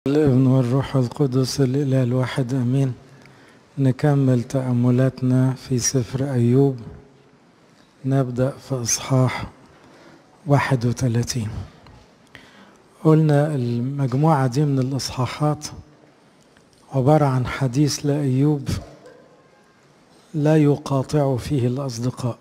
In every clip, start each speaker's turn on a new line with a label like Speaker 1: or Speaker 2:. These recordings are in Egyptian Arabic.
Speaker 1: الابن والروح القدس الإله الواحد أمين نكمل تأملاتنا في سفر أيوب نبدأ في إصحاح 31 قلنا المجموعة دي من الإصحاحات عبارة عن حديث لأيوب لا يقاطع فيه الأصدقاء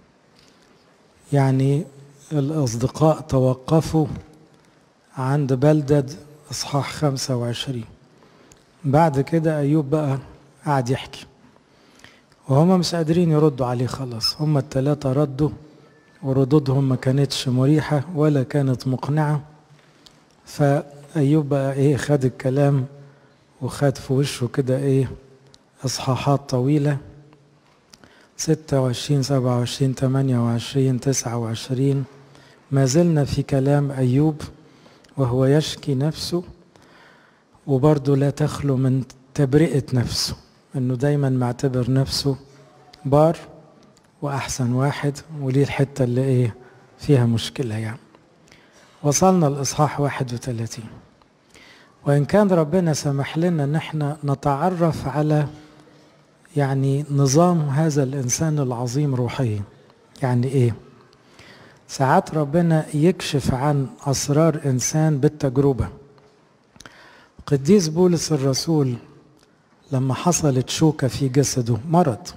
Speaker 1: يعني الأصدقاء توقفوا عند بلدة إصحاح 25 بعد كده أيوب بقى قعد يحكي وهما مش قادرين يردوا عليه خلاص هما التلاتة ردوا وردودهم ما كانتش مريحة ولا كانت مقنعة فأيوب بقى إيه خد الكلام وخد في وشه كده إيه إصحاحات طويلة ستة وعشرين سبعة وعشرين تمانية وعشرين تسعة وعشرين ما زلنا في كلام أيوب وهو يشكي نفسه وبرضه لا تخلو من تبرئة نفسه انه دايما معتبر نفسه بار واحسن واحد وليه الحتة اللي ايه فيها مشكلة يعني وصلنا الاصحاح 31 وان كان ربنا سمح لنا ان احنا نتعرف على يعني نظام هذا الانسان العظيم روحيا يعني ايه ساعات ربنا يكشف عن اسرار انسان بالتجربه قديس بولس الرسول لما حصلت شوكه في جسده مرض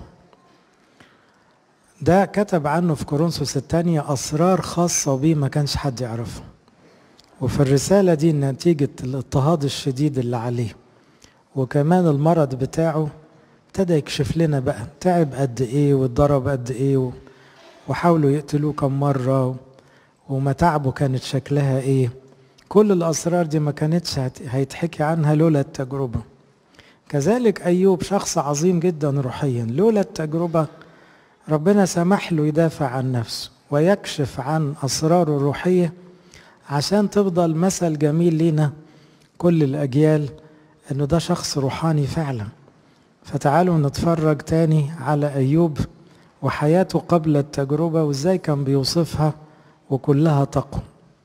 Speaker 1: ده كتب عنه في كورنثوس الثانية أسرار خاصة بيه ما كانش حد يعرفها وفي الرسالة دي نتيجة الاضطهاد الشديد اللي عليه وكمان المرض بتاعه ابتدى يكشف لنا بقى تعب قد ايه واتضرب قد ايه وحاولوا يقتلوه كم مرة ومتاعبه كانت شكلها ايه كل الأسرار دي ما كانتش هيتحكي عنها لولا التجربة كذلك أيوب شخص عظيم جدا روحيا لولا التجربة ربنا سمح له يدافع عن نفسه ويكشف عن أسراره الروحية عشان تفضل مثل جميل لينا كل الأجيال إنه ده شخص روحاني فعلا فتعالوا نتفرج تاني على أيوب وحياته قبل التجربة وازاي كان بيوصفها وكلها تقوى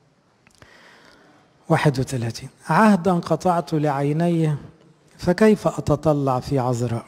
Speaker 1: 31 عهدا قطعت لعيني فكيف أتطلع في عذراء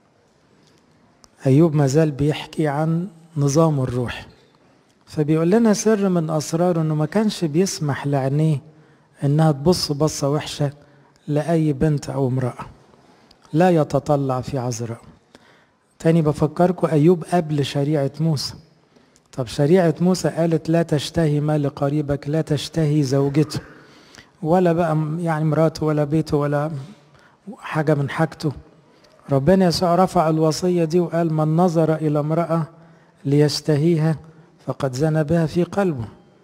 Speaker 1: أيوب ما زال بيحكي عن نظامه الروحي فبيقول لنا سر من أسراره أنه ما كانش بيسمح لعينيه أنها تبص بصة وحشة لأي بنت أو امرأة لا يتطلع في عذراء تاني بفكركم أيوب قبل شريعة موسى طب شريعة موسى قالت لا تشتهي ما لقريبك لا تشتهي زوجته ولا بقى يعني مراته ولا بيته ولا حاجة من حاجته ربنا يسوع رفع الوصية دي وقال من نظر إلى امرأة ليشتهيها فقد زنى بها في قلبه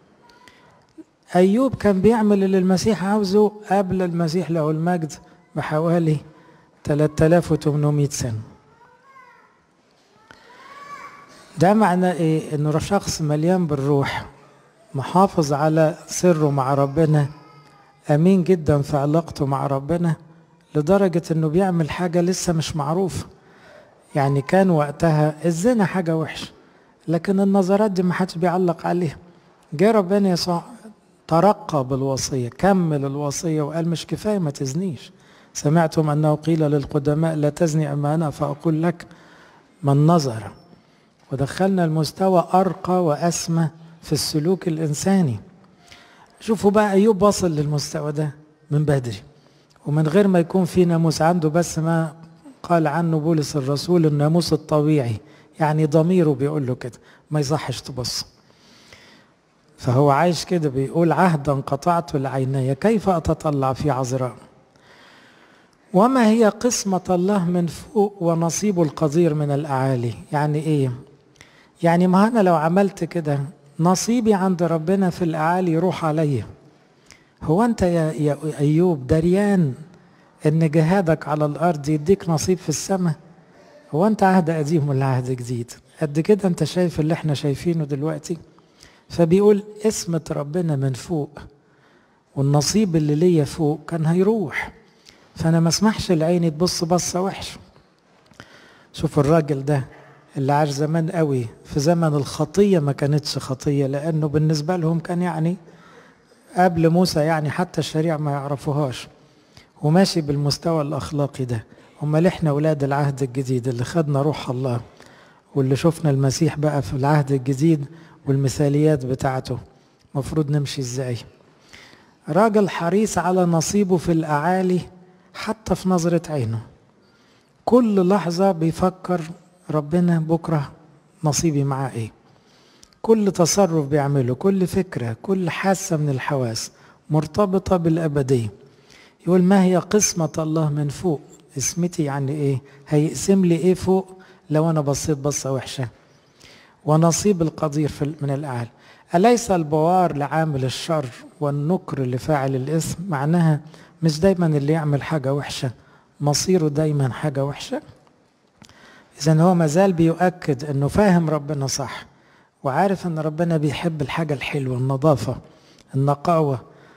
Speaker 1: أيوب كان بيعمل اللي المسيح عاوزه قبل المسيح له المجد بحوالي 3800 سنة ده معنى ايه انه شخص مليان بالروح محافظ على سره مع ربنا امين جدا في علاقته مع ربنا لدرجة انه بيعمل حاجة لسه مش معروفة يعني كان وقتها الزنا حاجة وحشة لكن النظرات دي ما حدش بيعلق عليها جه ربنا يسوع ترقى بالوصية كمل الوصية وقال مش كفاية ما تزنيش سمعتم أنه قيل للقدماء لا تزني أما أنا فأقول لك من نظر ودخلنا المستوى أرقى وأسمى في السلوك الإنساني شوفوا بقى أيوب وصل للمستوى ده من بدري ومن غير ما يكون في ناموس عنده بس ما قال عنه بولس الرسول الناموس الطبيعي يعني ضميره بيقول له كده ما يصحش تبص فهو عايش كده بيقول عهدا قطعت لعيني كيف أتطلع في عذراء وما هي قسمة الله من فوق ونصيب القدير من الأعالي يعني إيه يعني ما أنا لو عملت كده نصيبي عند ربنا في الأعالي يروح عليا هو أنت يا, يا أيوب دريان إن جهادك على الأرض يديك نصيب في السماء هو أنت عهد قديم ولا عهد جديد قد كده أنت شايف اللي احنا شايفينه دلوقتي فبيقول اسمة ربنا من فوق والنصيب اللي ليا فوق كان هيروح فانا ما اسمحش لعيني تبص بصه وحشه شوف الراجل ده اللي عاش زمان قوي في زمن الخطيه ما كانتش خطيه لانه بالنسبه لهم كان يعني قبل موسى يعني حتى الشريعه ما يعرفوهاش وماشي بالمستوى الأخلاقي ده أمال إحنا أولاد العهد الجديد اللي خدنا روح الله واللي شفنا المسيح بقى في العهد الجديد والمثاليات بتاعته مفروض نمشي إزاي راجل حريص على نصيبه في الأعالي حتى في نظرة عينه كل لحظة بيفكر ربنا بكرة نصيبي معاه ايه كل تصرف بيعمله كل فكرة كل حاسة من الحواس مرتبطة بالأبدية يقول ما هي قسمة الله من فوق اسمتي يعني ايه هيقسم لي ايه فوق لو انا بصيت بصة وحشة ونصيب القدير في من الأعلى أليس البوار لعامل الشر والنكر لفاعل الإثم معناها مش دايما اللي يعمل حاجة وحشة مصيره دايما حاجة وحشة إذا هو مازال بيؤكد أنه فاهم ربنا صح وعارف أن ربنا بيحب الحاجة الحلوة النظافة النقاوة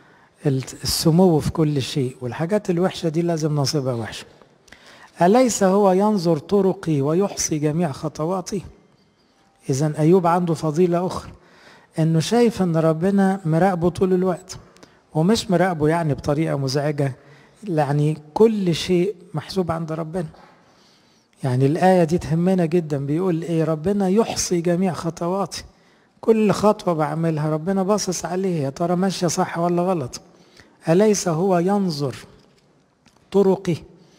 Speaker 1: السمو في كل شيء والحاجات الوحشة دي لازم نصيبها وحشة أليس هو ينظر طرقي ويحصي جميع خطواتي إذا أيوب عنده فضيلة أخرى أنه شايف أن ربنا مراقبه طول الوقت ومش مراقبه يعني بطريقة مزعجة يعني كل شيء محسوب عند ربنا يعني الآية دي تهمنا جدا بيقول إيه ربنا يحصي جميع خطواتي كل خطوة بعملها ربنا باصص عليه يا ترى ماشية صح ولا غلط أليس هو ينظر طرقي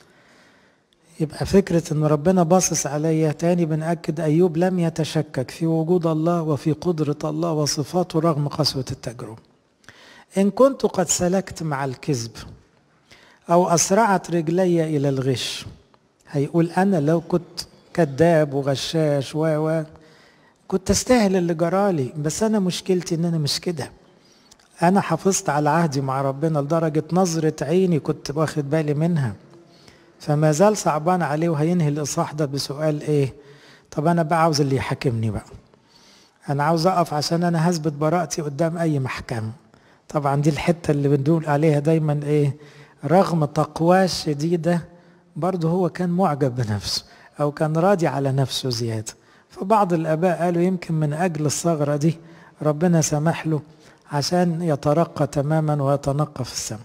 Speaker 1: يبقى فكرة ان ربنا باصص عليا تاني بنأكد أيوب لم يتشكك في وجود الله وفي قدرة الله وصفاته رغم قسوة التجربة إن كنت قد سلكت مع الكذب أو أسرعت رجلي إلى الغش هيقول أنا لو كنت كذاب وغشاش و و كنت استاهل اللي جرالي بس أنا مشكلتي إن أنا مش كده أنا حافظت على عهدي مع ربنا لدرجة نظرة عيني كنت واخد بالي منها فما زال صعبان عليه وهينهي الإصحاح ده بسؤال إيه طب أنا بقى عاوز اللي يحاكمني بقى أنا عاوز أقف عشان أنا هثبت براءتي قدام أي محكمة طبعا دي الحتة اللي بنقول عليها دايما إيه رغم تقواه الشديدة برضه هو كان معجب بنفسه أو كان راضي على نفسه زيادة فبعض الآباء قالوا يمكن من أجل الثغرة دي ربنا سمح له عشان يترقى تماما ويتنقى في السماء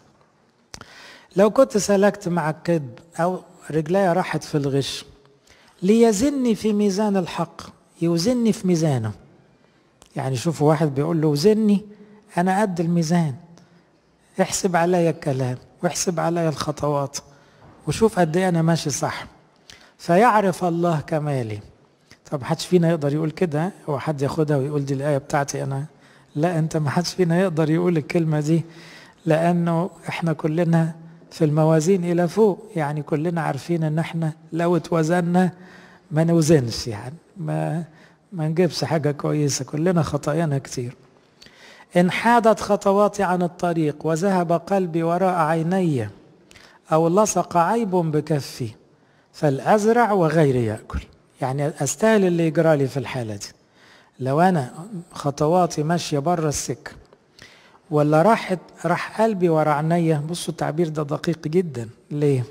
Speaker 1: لو كنت سلكت مع الكذب أو رجلي راحت في الغش ليزني في ميزان الحق يوزني في ميزانه يعني شوفوا واحد بيقول له وزني أنا قد الميزان احسب عليا الكلام واحسب عليا الخطوات وشوف قد ايه انا ماشي صح فيعرف الله كمالي طب حدش فينا يقدر يقول كده هو حد ياخدها ويقول دي الايه بتاعتي انا لا انت ما حدش فينا يقدر يقول الكلمه دي لانه احنا كلنا في الموازين الى فوق يعني كلنا عارفين ان احنا لو اتوزنا ما نوزنش يعني ما ما نجيبش حاجه كويسه كلنا خطايانا كتير إن حادت خطواتي عن الطريق وذهب قلبي وراء عيني أو لصق عيب بكفي فالأزرع وغيري يأكل يعني أستاهل اللي يجرى لي في الحالة دي لو أنا خطواتي ماشية بره السكة ولا راحت راح قلبي ورا عينيا بصوا التعبير ده دقيق جدا ليه؟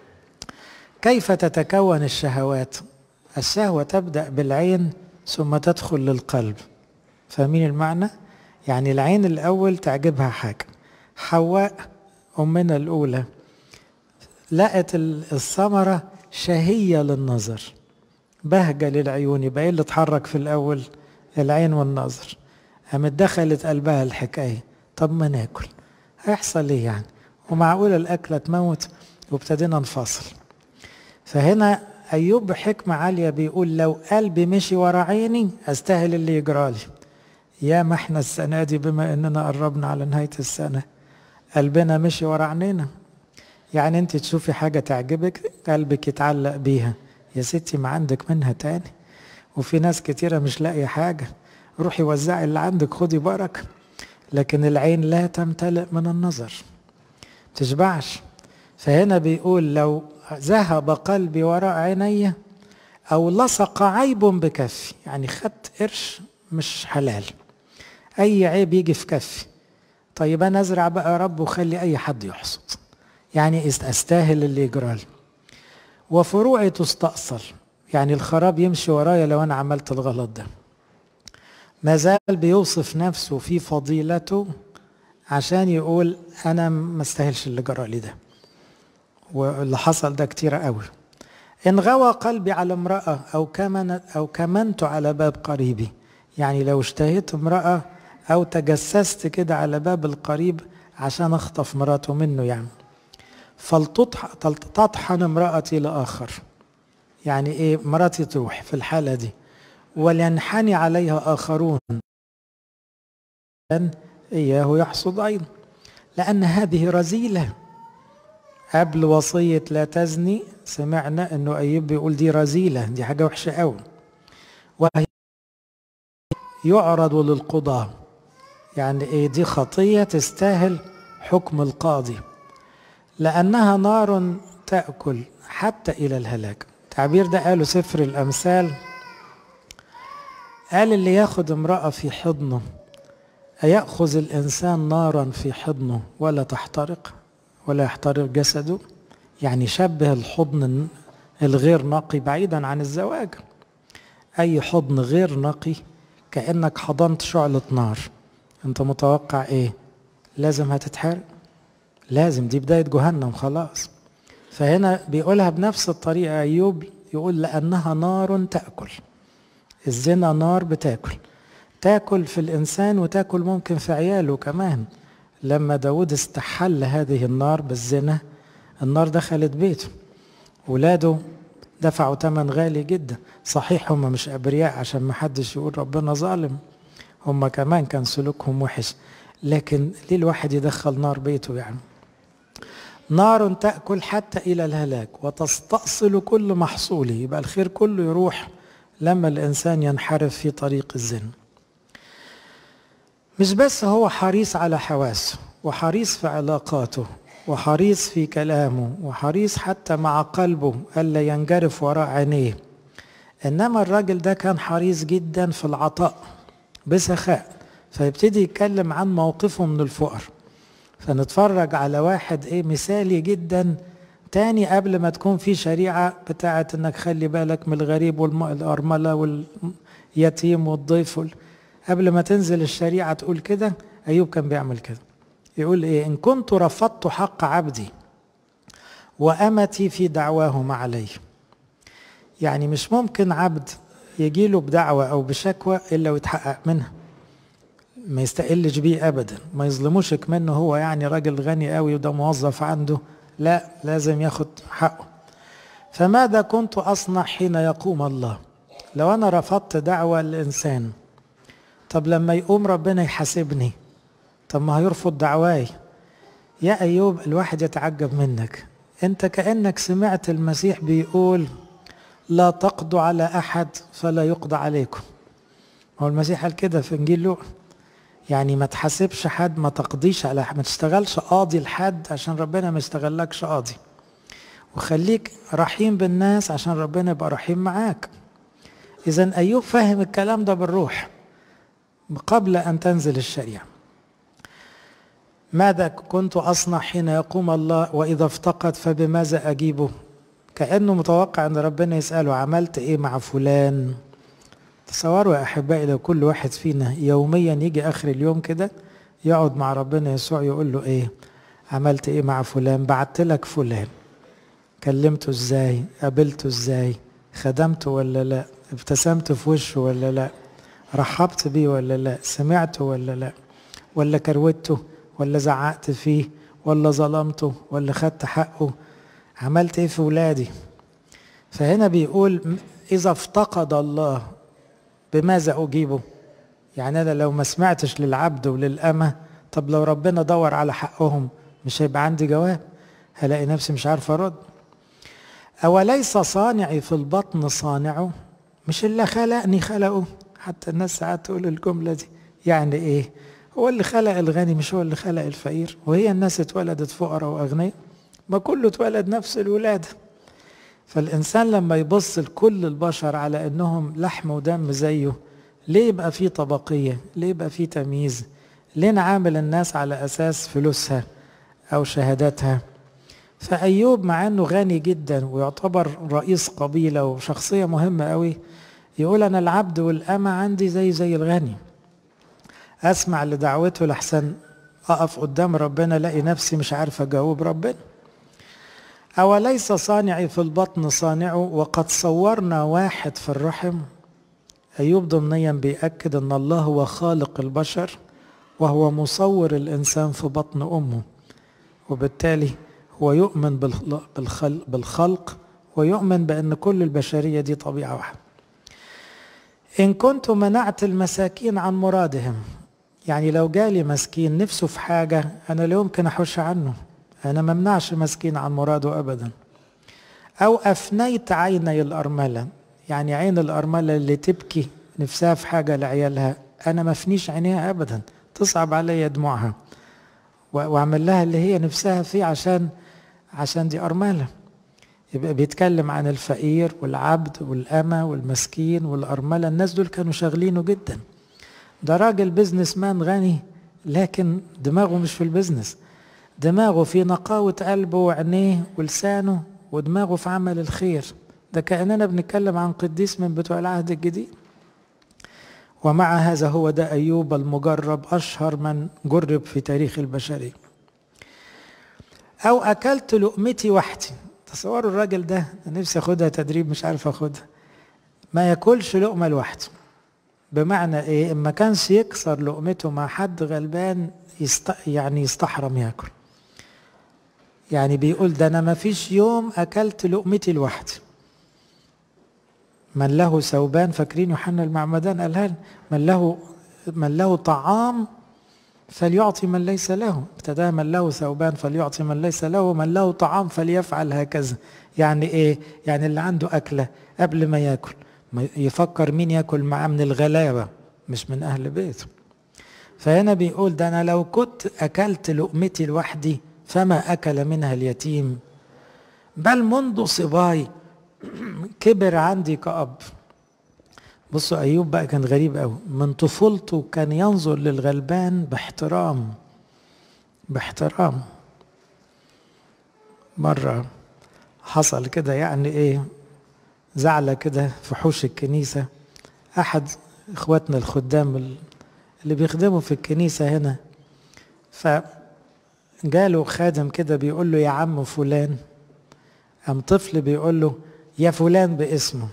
Speaker 1: كيف تتكون الشهوات؟ الشهوة تبدأ بالعين ثم تدخل للقلب فاهمين المعنى؟ يعني العين الأول تعجبها حاجة حواء أمنا الأولى لقت الثمرة شهية للنظر بهجة للعيون يبقى ايه اللي اتحرك في الأول العين والنظر قامت دخلت قلبها الحكاية طب ما ناكل هيحصل ايه يعني ومعقولة الأكلة تموت وابتدينا نفصل فهنا أيوب بحكمة عالية بيقول لو قلبي مشي ورا عيني أستاهل اللي يجرالي يا ما احنا السنة دي بما اننا قربنا على نهاية السنة قلبنا مشي ورا عينينا يعني انت تشوفي حاجة تعجبك قلبك يتعلق بيها يا ستي ما عندك منها تاني وفي ناس كتيرة مش لاقية حاجة روحي وزعي اللي عندك خدي بركة لكن العين لا تمتلئ من النظر تشبعش فهنا بيقول لو ذهب قلبي وراء عيني او لصق عيب بكفي يعني خدت قرش مش حلال اي عيب يجي في كفي طيب انا ازرع بقى يا رب وخلي اي حد يحصد يعني استاهل اللي يجرالي وفروعي تستأصل يعني الخراب يمشي ورايا لو انا عملت الغلط ده ما زال بيوصف نفسه في فضيلته عشان يقول انا ما استاهلش اللي جرالي ده واللي حصل ده كتير قوي إن غوى قلبي على امرأة أو كمن أو كمنت على باب قريبي يعني لو اشتهيت امرأة أو تجسست كده على باب القريب عشان أخطف مراته منه يعني فلتطحن امرأتي لآخر يعني إيه مراتي تروح في الحالة دي ولينحني عليها آخرون إياه يحصد أيضا لأن هذه رذيلة قبل وصية لا تزني سمعنا أنه أيوب بيقول دي رذيلة دي حاجة وحشة قوي وهي يعرض للقضاة يعني إيه دي خطية تستاهل حكم القاضي لأنها نار تأكل حتى إلى الهلاك التعبير ده قاله سفر الأمثال قال اللي ياخد امرأة في حضنه أيأخذ الإنسان نارا في حضنه ولا تحترق ولا يحترق جسده يعني شبه الحضن الغير نقي بعيدا عن الزواج أي حضن غير نقي كأنك حضنت شعلة نار أنت متوقع إيه لازم هتتحرق لازم دي بداية جهنم خلاص فهنا بيقولها بنفس الطريقة أيوب يقول لأنها نار تأكل الزنا نار بتاكل تاكل في الإنسان وتاكل ممكن في عياله كمان لما داود استحل هذه النار بالزنا النار دخلت بيته ولاده دفعوا ثمن غالي جدا صحيح هم مش أبرياء عشان ما حدش يقول ربنا ظالم هم كمان كان سلوكهم وحش لكن ليه الواحد يدخل نار بيته يعني نار تأكل حتى إلى الهلاك وتستأصل كل محصوله يبقى الخير كله يروح لما الإنسان ينحرف في طريق الزنا مش بس هو حريص على حواسه وحريص في علاقاته وحريص في كلامه وحريص حتى مع قلبه ألا ينجرف وراء عينيه إنما الراجل ده كان حريص جدا في العطاء بسخاء فيبتدي يتكلم عن موقفه من الفقر فنتفرج على واحد ايه مثالي جدا تاني قبل ما تكون في شريعة بتاعت انك خلي بالك من الغريب والأرملة واليتيم والضيف قبل ما تنزل الشريعة تقول كده أيوب كان بيعمل كده يقول إيه إن كنت رفضت حق عبدي وأمتي في دعواهما علي يعني مش ممكن عبد يجيله بدعوة أو بشكوى إلا ويتحقق منها ما يستقلش بيه أبدا ما يظلموشك منه هو يعني راجل غني قوي وده موظف عنده لا لازم ياخد حقه فماذا كنت أصنع حين يقوم الله لو أنا رفضت دعوة الإنسان طب لما يقوم ربنا يحاسبني طب ما هيرفض دعواي يا أيوب الواحد يتعجب منك أنت كأنك سمعت المسيح بيقول لا تقضوا على أحد فلا يقضى عليكم هو المسيح قال كده في إنجيل لوقا يعني ما تحاسبش حد ما تقضيش على حد ما تشتغلش قاضي لحد عشان ربنا ما يشتغلكش قاضي وخليك رحيم بالناس عشان ربنا يبقى رحيم معاك إذا أيوب فاهم الكلام ده بالروح قبل أن تنزل الشريعة ماذا كنت أصنع حين يقوم الله وإذا افتقد فبماذا أجيبه كأنه متوقع أن ربنا يسأله عملت إيه مع فلان تصوروا يا أحبائي لو كل واحد فينا يوميا يجي آخر اليوم كده يقعد مع ربنا يسوع يقول له إيه عملت إيه مع فلان بعت لك فلان كلمته إزاي قابلته إزاي خدمته ولا لا ابتسمت في وشه ولا لا رحبت بيه ولا لا سمعته ولا لا ولا كروته ولا زعقت فيه ولا ظلمته ولا خدت حقه عملت ايه في ولادي فهنا بيقول اذا افتقد الله بماذا اجيبه يعني انا لو ما سمعتش للعبد وللامه طب لو ربنا دور على حقهم مش هيبقى عندي جواب هلاقي نفسي مش عارف ارد اوليس صانعي في البطن صانعه مش اللي خلقني خلقه حتى الناس ساعات تقول الجمله دي يعني ايه هو اللي خلق الغني مش هو اللي خلق الفقير وهي الناس اتولدت فقراء واغنياء ما كله اتولد نفس الولاده فالانسان لما يبص لكل البشر على انهم لحم ودم زيه ليه يبقى في طبقيه ليه يبقى في تمييز ليه نعامل الناس على اساس فلوسها او شهاداتها فايوب مع انه غني جدا ويعتبر رئيس قبيله وشخصيه مهمه قوي يقول انا العبد والامه عندي زي زي الغني اسمع لدعوته لحسن اقف قدام ربنا الاقي نفسي مش عارف اجاوب ربنا أوليس صانعي في البطن صانعه وقد صورنا واحد في الرحم أيوب ضمنيا بيأكد أن الله هو خالق البشر وهو مصور الإنسان في بطن أمه وبالتالي هو يؤمن بالخلق ويؤمن بأن كل البشرية دي طبيعة واحدة إن كنت منعت المساكين عن مرادهم يعني لو جالي مسكين نفسه في حاجة أنا لا يمكن أحوش عنه أنا ممنعش مسكين عن مراده أبدا أو أفنيت عيني الأرملة يعني عين الأرملة اللي تبكي نفسها في حاجة لعيالها أنا ما فنيش عينيها أبدا تصعب عليا دموعها وأعمل لها اللي هي نفسها فيه عشان عشان دي أرملة يبقى بيتكلم عن الفقير والعبد والأمة والمسكين والأرملة الناس دول كانوا شاغلينه جدا ده راجل بيزنس مان غني لكن دماغه مش في البزنس دماغه في نقاوة قلبه وعينيه ولسانه ودماغه في عمل الخير ده كأننا بنتكلم عن قديس من بتوع العهد الجديد ومع هذا هو ده أيوب المجرب أشهر من جرب في تاريخ البشرية أو أكلت لقمتي وحدي تصوروا الراجل ده أنا نفسي أخدها تدريب مش عارف أخدها ما ياكلش لقمة لوحده بمعنى إيه إما كانش يكسر لقمته مع حد غلبان يست... يعني يستحرم ياكل يعني بيقول ده أنا ما فيش يوم أكلت لقمتي لوحدي من له ثوبان فاكرين يوحنا المعمدان قالها من له من له طعام فليعطي من ليس له ابتدى من له ثوبان فليعطي من ليس له من له طعام فليفعل هكذا يعني ايه يعني اللي عنده اكله قبل ما ياكل يفكر مين ياكل معاه من الغلابه مش من اهل بيته فهنا بيقول ده انا لو كنت اكلت لقمتي لوحدي فما اكل منها اليتيم بل منذ صباي كبر عندي كأب بصوا أيوب بقى كان غريب قوي من طفولته كان ينظر للغلبان باحترام باحترام مرة حصل كده يعني ايه زعلة كده في حوش الكنيسة أحد إخواتنا الخدام اللي بيخدموا في الكنيسة هنا فجاله خادم كده بيقول له يا عم فلان قام طفل بيقول له يا فلان باسمه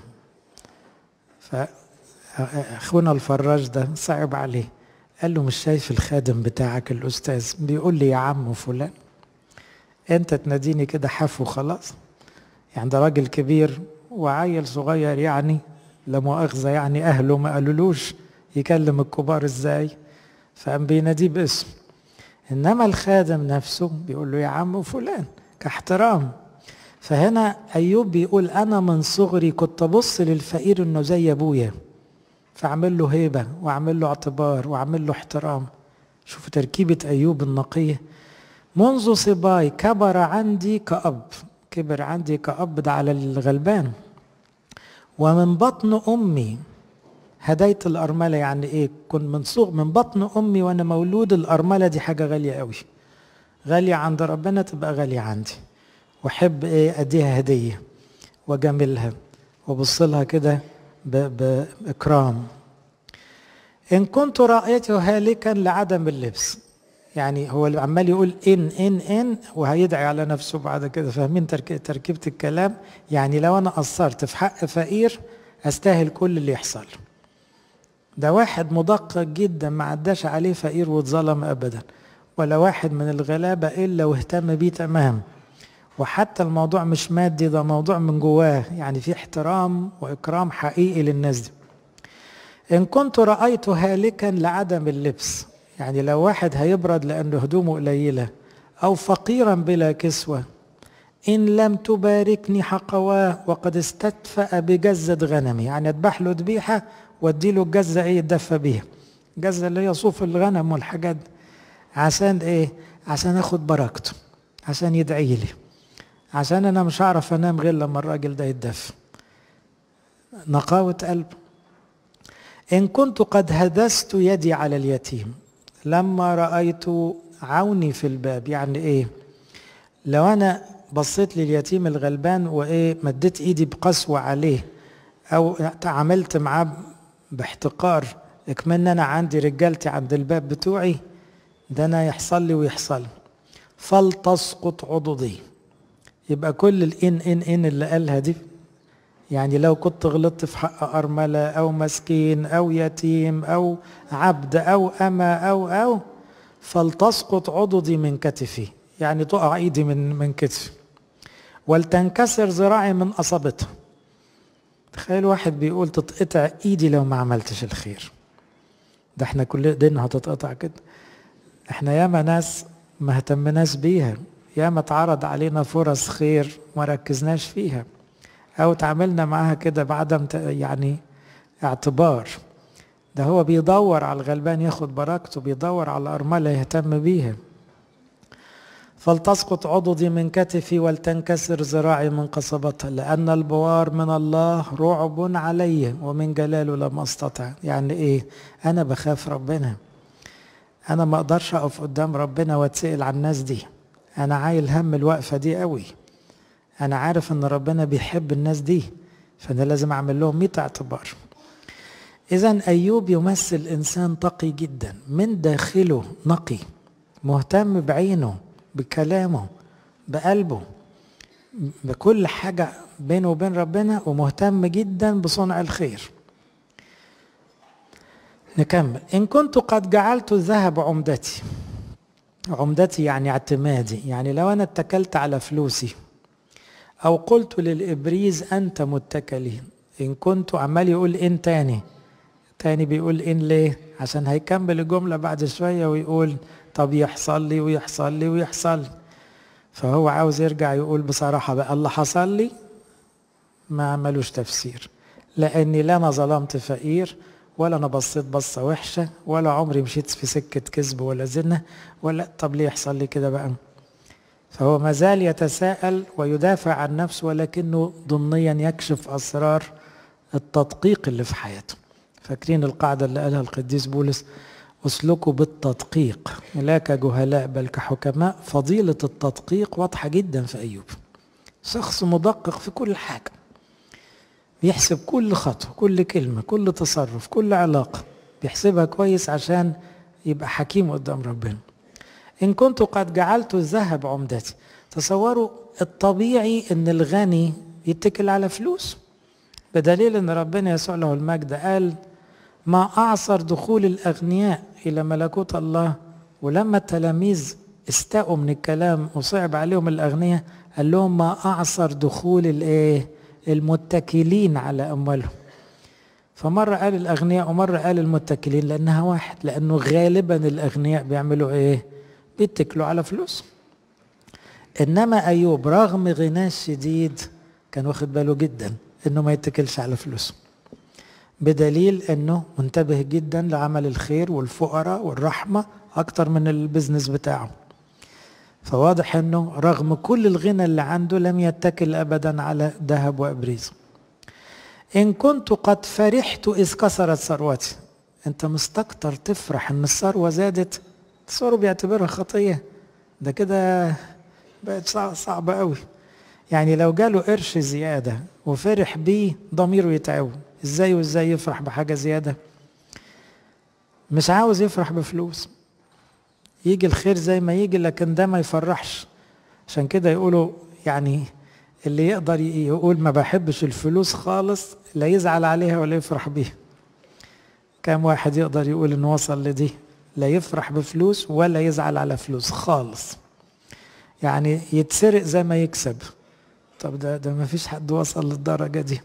Speaker 1: فأخونا الفراج ده صعب عليه قال له مش شايف الخادم بتاعك الأستاذ بيقول لي يا عم فلان أنت تناديني كده حفو خلاص يعني ده راجل كبير وعيل صغير يعني لا مؤاخذة يعني أهله ما قالولوش يكلم الكبار إزاي فقام بيناديه باسم إنما الخادم نفسه بيقول له يا عم فلان كاحترام فهنا أيوب بيقول أنا من صغري كنت أبص للفقير إنه زي أبويا فأعمل له هيبة وأعمل له اعتبار وأعمل له احترام شوفوا تركيبة أيوب النقية منذ صباي كبر عندي كأب كبر عندي كأب ده على الغلبان ومن بطن أمي هديت الأرملة يعني إيه كنت من صغر من بطن أمي وأنا مولود الأرملة دي حاجة غالية قوي غالية عند ربنا تبقى غالية عندي واحب ايه اديها هديه واجاملها وابص لها كده باكرام ان كنت رايته هالكا لعدم اللبس يعني هو اللي عمال يقول ان ان ان وهيدعي على نفسه بعد كده فاهمين تركيبه الكلام يعني لو انا قصرت في حق فقير استاهل كل اللي يحصل ده واحد مدقق جدا ما عداش عليه فقير واتظلم ابدا ولا واحد من الغلابه الا واهتم بيه تمام وحتى الموضوع مش مادي ده موضوع من جواه يعني في احترام واكرام حقيقي للناس دي ان كنت رايت هالكا لعدم اللبس يعني لو واحد هيبرد لانه هدومه قليله او فقيرا بلا كسوه ان لم تباركني حقواه وقد استدفأ بجزة غنمي يعني اذبح له ذبيحه وادي له الجزه ايه يتدفى بيها الجزه اللي هي صوف الغنم والحاجات دي عشان ايه عشان اخد بركته عشان يدعي لي عشان انا مش هعرف انام غير لما الراجل ده يتدفى نقاوة قلب إن كنت قد هدست يدي على اليتيم لما رأيت عوني في الباب يعني إيه لو أنا بصيت لليتيم الغلبان وإيه مديت إيدي بقسوة عليه أو تعاملت معاه باحتقار اكمن أنا عندي رجالتي عند الباب بتوعي ده أنا يحصل لي ويحصل فلتسقط عضدي يبقى كل الإن إن إن اللي قالها دي يعني لو كنت غلطت في حق أرملة أو مسكين أو يتيم أو عبد أو أما أو أو فلتسقط عضدي من كتفي يعني تقع إيدي من من كتفي ولتنكسر ذراعي من أصابته تخيل واحد بيقول تتقطع إيدي لو ما عملتش الخير ده احنا كل ايدينا هتتقطع كده احنا ياما ناس ما اهتمناش بيها ياما اتعرض علينا فرص خير ما ركزناش فيها او تعاملنا معاها كده بعدم يعني اعتبار ده هو بيدور على الغلبان ياخد بركته بيدور على الأرملة يهتم بيها فلتسقط عضدي من كتفي ولتنكسر ذراعي من قصبتها لأن البوار من الله رعب علي ومن جلاله لم أستطع يعني إيه أنا بخاف ربنا أنا ما أقدرش أقف قدام ربنا وأتسأل عن الناس دي أنا عايل هم الوقفة دي قوي أنا عارف إن ربنا بيحب الناس دي فأنا لازم أعمل لهم 100 اعتبار إذا أيوب يمثل إنسان تقي جدا من داخله نقي مهتم بعينه بكلامه بقلبه بكل حاجة بينه وبين ربنا ومهتم جدا بصنع الخير نكمل إن كنت قد جعلت الذهب عمدتي عمدتي يعني اعتمادي يعني لو أنا اتكلت على فلوسي أو قلت للإبريز أنت متكلي إن كنت عمال يقول إن تاني تاني بيقول إن ليه عشان هيكمل الجملة بعد شوية ويقول طب يحصل لي ويحصل لي ويحصل لي فهو عاوز يرجع يقول بصراحة بقى اللي حصل لي ما ملوش تفسير لأني لا أنا ظلمت فقير ولا أنا بصيت بصة وحشة ولا عمري مشيت في سكة كذب ولا زنا ولا طب ليه يحصل لي كده بقى فهو ما زال يتساءل ويدافع عن نفسه ولكنه ضمنيا يكشف أسرار التدقيق اللي في حياته فاكرين القاعدة اللي قالها القديس بولس اسلكوا بالتدقيق لا كجهلاء بل كحكماء فضيلة التدقيق واضحة جدا في أيوب شخص مدقق في كل حاجة بيحسب كل خطوة كل كلمة كل تصرف كل علاقة بيحسبها كويس عشان يبقى حكيم قدام ربنا إن كنت قد جعلت الذهب عمدتي تصوروا الطبيعي إن الغني يتكل على فلوس بدليل إن ربنا يسوع له المجد قال ما أعصر دخول الأغنياء إلى ملكوت الله ولما التلاميذ استاءوا من الكلام وصعب عليهم الأغنياء قال لهم ما أعصر دخول الإيه المتكلين على أموالهم فمرة قال الأغنياء ومرة قال المتكلين لأنها واحد لأنه غالبا الأغنياء بيعملوا إيه بيتكلوا على فلوس إنما أيوب رغم غناه الشديد كان واخد باله جدا إنه ما يتكلش على فلوسه بدليل انه منتبه جدا لعمل الخير والفقراء والرحمه اكتر من البزنس بتاعه فواضح انه رغم كل الغنى اللي عنده لم يتكل ابدا على ذهب وابريز ان كنت قد فرحت اذ كسرت ثروتي انت مستكتر تفرح ان الثروه زادت تصوروا بيعتبرها خطيه ده كده بقت صعبه قوي يعني لو جاله قرش زياده وفرح بيه ضميره يتعبه ازاي وازاي يفرح بحاجة زيادة مش عاوز يفرح بفلوس يجي الخير زي ما يجي لكن ده ما يفرحش عشان كده يقولوا يعني اللي يقدر يقول ما بحبش الفلوس خالص لا يزعل عليها ولا يفرح بيها كم واحد يقدر يقول انه وصل لدي لا يفرح بفلوس ولا يزعل على فلوس خالص يعني يتسرق زي ما يكسب طب ده ده ما فيش حد وصل للدرجة دي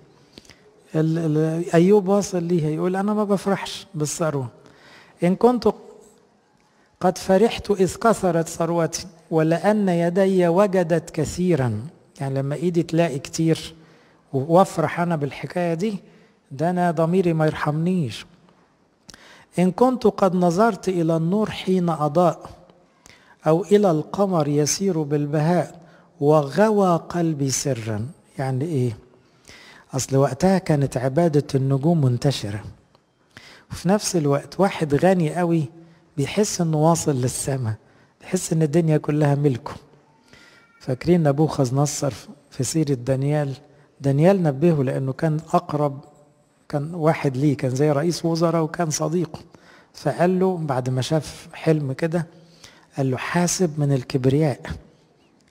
Speaker 1: أيوب واصل ليها يقول أنا ما بفرحش بالثروة إن كنت قد فرحت إذ كثرت ثروتي ولأن يدي وجدت كثيرا يعني لما إيدي تلاقي كتير وافرح أنا بالحكاية دي ده أنا ضميري ما يرحمنيش إن كنت قد نظرت إلى النور حين أضاء أو إلى القمر يسير بالبهاء وغوى قلبي سرا يعني إيه أصل وقتها كانت عبادة النجوم منتشرة وفي نفس الوقت واحد غني قوي بيحس انه واصل للسماء بيحس ان الدنيا كلها ملكه فاكرين نبوخذ نصر في سيرة دانيال دانيال نبهه لأنه كان أقرب كان واحد ليه كان زي رئيس وزراء وكان صديقه فقال له بعد ما شاف حلم كده قال له حاسب من الكبرياء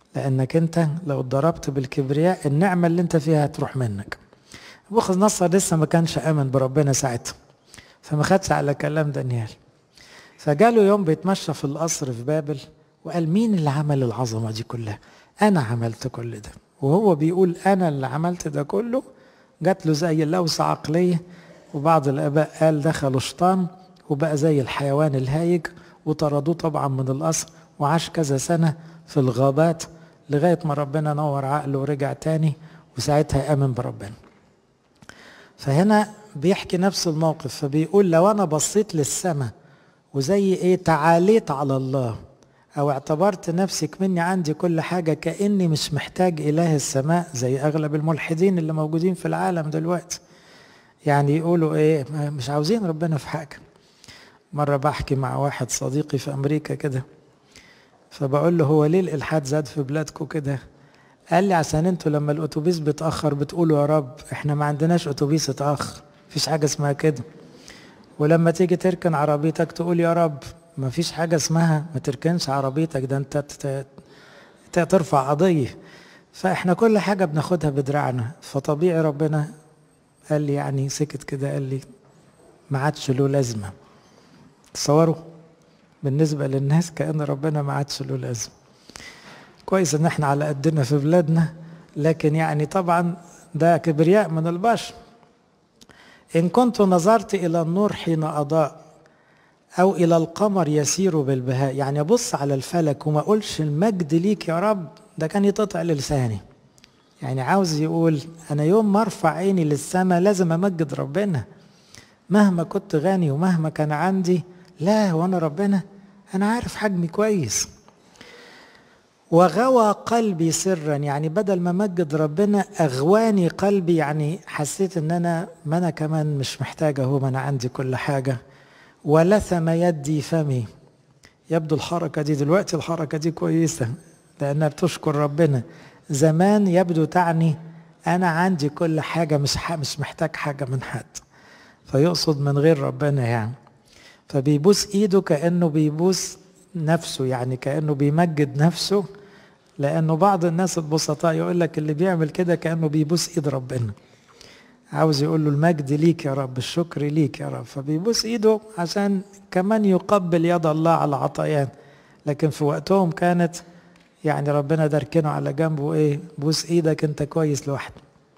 Speaker 1: لأنك أنت لو اتضربت بالكبرياء النعمة اللي أنت فيها هتروح منك بوخذ نصر لسه ما كانش آمن بربنا ساعتها فما خدش على كلام دانيال فجاله يوم بيتمشى في القصر في بابل وقال مين اللي عمل العظمة دي كلها أنا عملت كل ده وهو بيقول أنا اللي عملت ده كله جات له زي اللوسة عقلية وبعض الآباء قال دخلوا شيطان وبقى زي الحيوان الهايج وطردوه طبعا من القصر وعاش كذا سنة في الغابات لغاية ما ربنا نور عقله ورجع تاني وساعتها آمن بربنا فهنا بيحكي نفس الموقف فبيقول لو أنا بصيت للسماء وزي إيه تعاليت على الله أو اعتبرت نفسي مني عندي كل حاجة كأني مش محتاج إله السماء زي أغلب الملحدين اللي موجودين في العالم دلوقتي يعني يقولوا إيه مش عاوزين ربنا في حاجة مرة بحكي مع واحد صديقي في أمريكا كده فبقول له هو ليه الإلحاد زاد في بلادكم كده قال لي عشان انتوا لما الأتوبيس بيتأخر بتقولوا يا رب احنا ما عندناش أتوبيس اتأخر مفيش حاجة اسمها كده ولما تيجي تركن عربيتك تقول يا رب ما فيش حاجة اسمها ما تركنش عربيتك ده انت ترفع قضية فاحنا كل حاجة بناخدها بدراعنا فطبيعي ربنا قال لي يعني سكت كده قال لي ما عادش له لازمة تصوروا بالنسبة للناس كأن ربنا ما عادش له لازمة كويس ان احنا على قدنا في بلادنا لكن يعني طبعا ده كبرياء من البشر إن كنت نظرت إلى النور حين أضاء أو إلى القمر يسير بالبهاء يعني أبص على الفلك وما أقولش المجد ليك يا رب ده كان يتقطع لساني يعني عاوز يقول أنا يوم ما أرفع عيني للسماء لازم أمجد ربنا مهما كنت غني ومهما كان عندي لا وأنا ربنا أنا عارف حجمي كويس وغوى قلبي سرا يعني بدل ما مجد ربنا اغواني قلبي يعني حسيت ان انا ما انا كمان مش محتاجه هو ما انا عندي كل حاجه ولثم يدي فمي يبدو الحركه دي دلوقتي الحركه دي كويسه لانها بتشكر ربنا زمان يبدو تعني انا عندي كل حاجه مش مش محتاج حاجه من حد فيقصد من غير ربنا يعني فبيبوس ايده كانه بيبوس نفسه يعني كانه بيمجد نفسه لانه بعض الناس البسطاء يقول لك اللي بيعمل كده كانه بيبوس ايد ربنا عاوز يقول له المجد ليك يا رب الشكر ليك يا رب فبيبوس ايده عشان كمان يقبل يد الله على عطاياه لكن في وقتهم كانت يعني ربنا داركنه على جنبه ايه بوس ايدك انت كويس لوحدك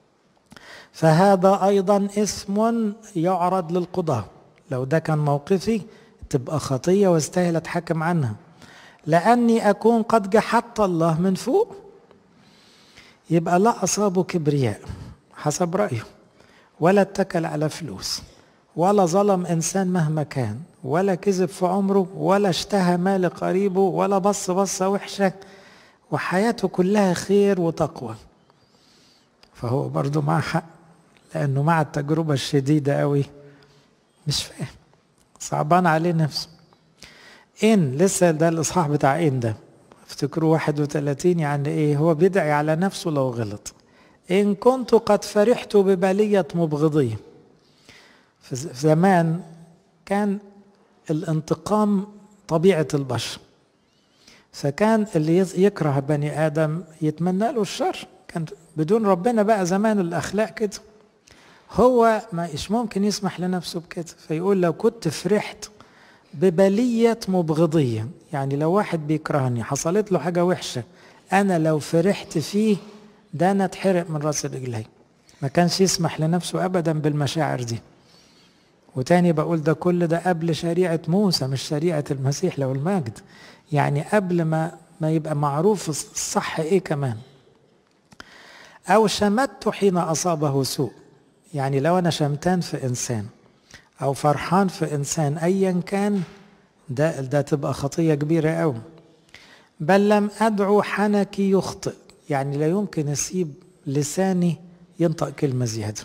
Speaker 1: فهذا ايضا اسم يعرض للقضاه لو ده كان موقفي تبقى خطيه واستاهل اتحكم عنها لاني اكون قد جحدت الله من فوق يبقى لا اصابه كبرياء حسب رايه ولا اتكل على فلوس ولا ظلم انسان مهما كان ولا كذب في عمره ولا اشتهى مال قريبه ولا بص بصه وحشه وحياته كلها خير وتقوى فهو برضه معاه حق لانه مع التجربه الشديده قوي مش فاهم صعبان عليه نفسه إن لسه ده الإصحاح بتاع إن ده افتكروا 31 يعني إيه هو بيدعي على نفسه لو غلط إن كنت قد فرحت ببلية مبغضي في زمان كان الانتقام طبيعة البشر فكان اللي يكره بني آدم يتمنى له الشر كان بدون ربنا بقى زمان الأخلاق كده هو ما إيش ممكن يسمح لنفسه بكده فيقول لو كنت فرحت ببلية مبغضية يعني لو واحد بيكرهني حصلت له حاجة وحشة أنا لو فرحت فيه ده أنا اتحرق من راس رجلي ما كانش يسمح لنفسه أبدا بالمشاعر دي وتاني بقول ده كل ده قبل شريعة موسى مش شريعة المسيح لو المجد يعني قبل ما ما يبقى معروف الصح ايه كمان او شمت حين اصابه سوء يعني لو انا شمتان في انسان او فرحان في انسان ايا كان ده ده تبقى خطيه كبيره قوي بل لم ادعو حنكي يخطئ يعني لا يمكن اسيب لساني ينطق كلمه زياده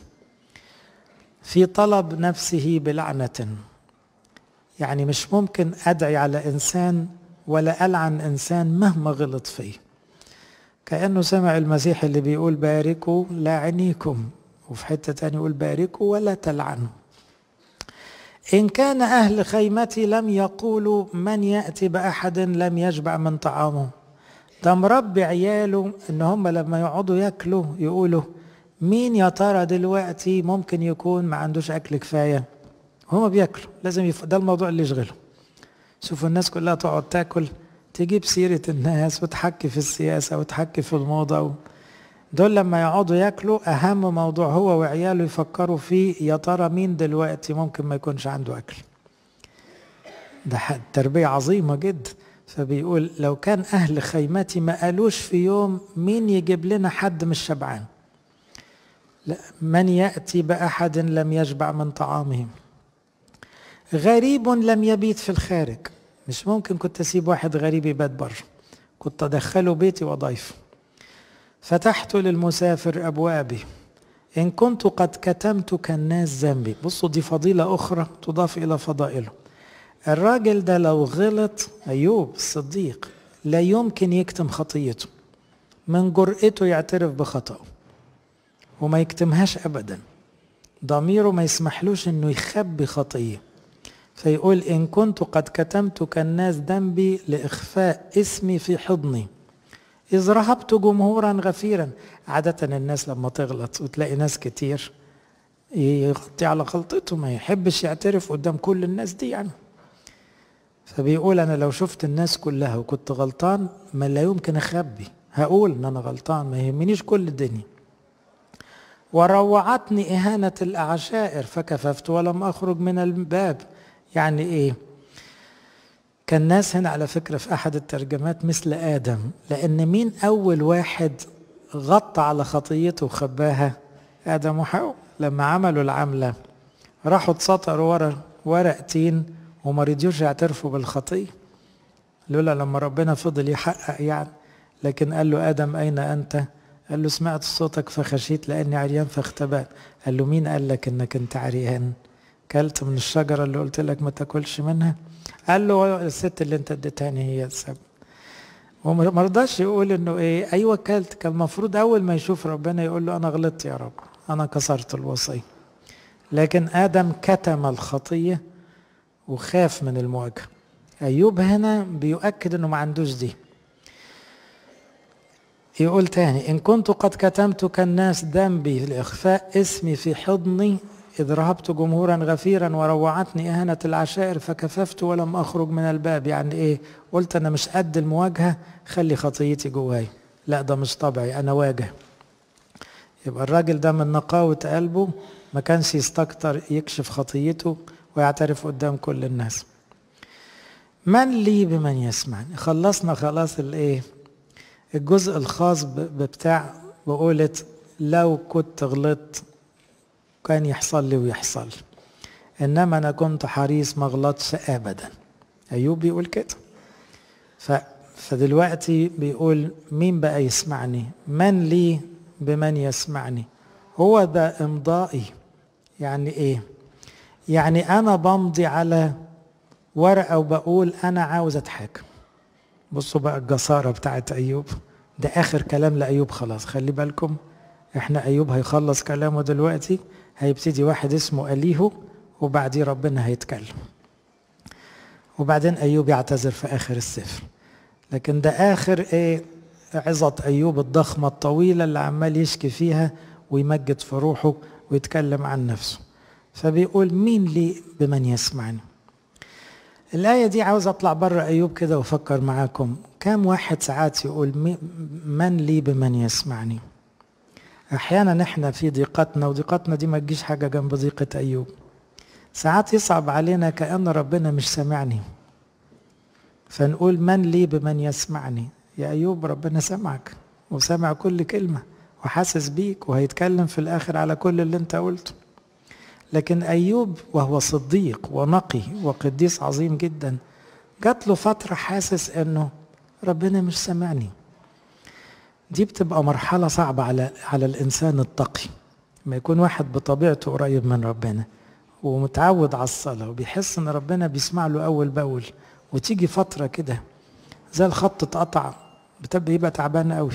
Speaker 1: في طلب نفسه بلعنه يعني مش ممكن ادعي على انسان ولا العن انسان مهما غلط فيه كانه سمع المسيح اللي بيقول باركوا لاعنيكم وفي حته تانية يقول باركوا ولا تلعنوا إن كان أهل خيمتي لم يقولوا من يأتي بأحد لم يشبع من طعامه ده مربي عياله ان هم لما يقعدوا ياكلوا يقولوا مين يا ترى دلوقتي ممكن يكون ما عندوش اكل كفايه هما بياكلوا لازم يف... ده الموضوع اللي يشغلهم شوفوا الناس كلها تقعد تاكل تجيب سيرة الناس وتحكي في السياسة وتحكي في الموضة و... دول لما يقعدوا ياكلوا أهم موضوع هو وعياله يفكروا فيه يا ترى مين دلوقتي ممكن ما يكونش عنده أكل ده تربية عظيمة جدا فبيقول لو كان أهل خيمتي ما قالوش في يوم مين يجيب لنا حد مش شبعان لا من يأتي بأحد لم يشبع من طعامهم غريب لم يبيت في الخارج مش ممكن كنت أسيب واحد غريب يبات بره كنت أدخله بيتي وضيفه فتحت للمسافر أبوابي إن كنت قد كتمت كالناس ذنبي بصوا دي فضيلة أخرى تضاف إلى فضائله الراجل ده لو غلط أيوب الصديق لا يمكن يكتم خطيته من جرأته يعترف بخطأه وما يكتمهاش أبدا ضميره ما يسمحلوش إنه يخبي خطية فيقول إن كنت قد كتمت كالناس ذنبي لإخفاء اسمي في حضني إذ رهبت جمهورا غفيرا عادة الناس لما تغلط وتلاقي ناس كتير يغطي على غلطته ما يحبش يعترف قدام كل الناس دي يعني فبيقول أنا لو شفت الناس كلها وكنت غلطان ما لا يمكن أخبي هقول إن أنا غلطان ما يهمنيش كل الدنيا وروعتني إهانة الأعشائر فكففت ولم أخرج من الباب يعني إيه كان ناس هنا على فكرة في أحد الترجمات مثل آدم لأن مين أول واحد غطى على خطيته وخباها آدم وحواء لما عملوا العملة راحوا اتسطروا ورا ورق تين وما رضيوش يعترفوا بالخطية لولا لما ربنا فضل يحقق يعني لكن قال له آدم أين أنت قال له سمعت صوتك فخشيت لأني عريان فاختبأت قال له مين قال لك إنك أنت عريان كلت من الشجرة اللي قلت لك ما تاكلش منها قال له الست اللي انت اديتهاني هي السبب وما رضاش يقول انه ايه ايوه كلت كان المفروض اول ما يشوف ربنا يقول له انا غلطت يا رب انا كسرت الوصيه لكن ادم كتم الخطيه وخاف من المواجهه ايوب هنا بيؤكد انه ما عندوش دي يقول تاني إن كنت قد كتمت كالناس ذنبي لإخفاء اسمي في حضني إذ رهبت جمهورا غفيرا وروعتني إهانة العشائر فكففت ولم أخرج من الباب يعني إيه قلت أنا مش قد المواجهة خلي خطيتي جواي لا ده مش طبعي أنا واجه يبقى الراجل ده من نقاوة قلبه ما كانش يستكتر يكشف خطيته ويعترف قدام كل الناس من لي بمن يسمعني خلصنا خلاص الايه الجزء الخاص بتاع بقولة لو كنت غلطت كان يحصل لي ويحصل انما انا كنت حريص ما غلطش ابدا ايوب بيقول كده ف فدلوقتي بيقول مين بقى يسمعني من لي بمن يسمعني هو ده امضائي يعني ايه يعني انا بمضي على ورقه وبقول انا عاوز اتحاكم بصوا بقى الجساره بتاعت ايوب ده اخر كلام لايوب خلاص خلي بالكم احنا ايوب هيخلص كلامه دلوقتي هيبتدي واحد اسمه اليهو وبعديه ربنا هيتكلم وبعدين ايوب يعتذر في اخر السفر لكن ده اخر ايه عظة ايوب الضخمة الطويلة اللي عمال يشكي فيها ويمجد في روحه ويتكلم عن نفسه فبيقول مين لي بمن يسمعني الآية دي عاوز أطلع بره أيوب كده وأفكر معاكم كم واحد ساعات يقول من لي بمن يسمعني أحيانا إحنا في ضيقتنا وضيقتنا دي ما تجيش حاجة جنب ضيقة أيوب ساعات يصعب علينا كأن ربنا مش سامعني فنقول من لي بمن يسمعني يا أيوب ربنا سمعك وسمع كل كلمة وحاسس بيك وهيتكلم في الآخر على كل اللي أنت قلته لكن أيوب وهو صديق ونقي وقديس عظيم جدا جات له فترة حاسس أنه ربنا مش سامعني دي بتبقى مرحلة صعبة على على الإنسان التقي ما يكون واحد بطبيعته قريب من ربنا ومتعود على الصلاة وبيحس إن ربنا بيسمع له أول بأول وتيجي فترة كده زي الخط اتقطع بتبقى يبقى تعبان قوي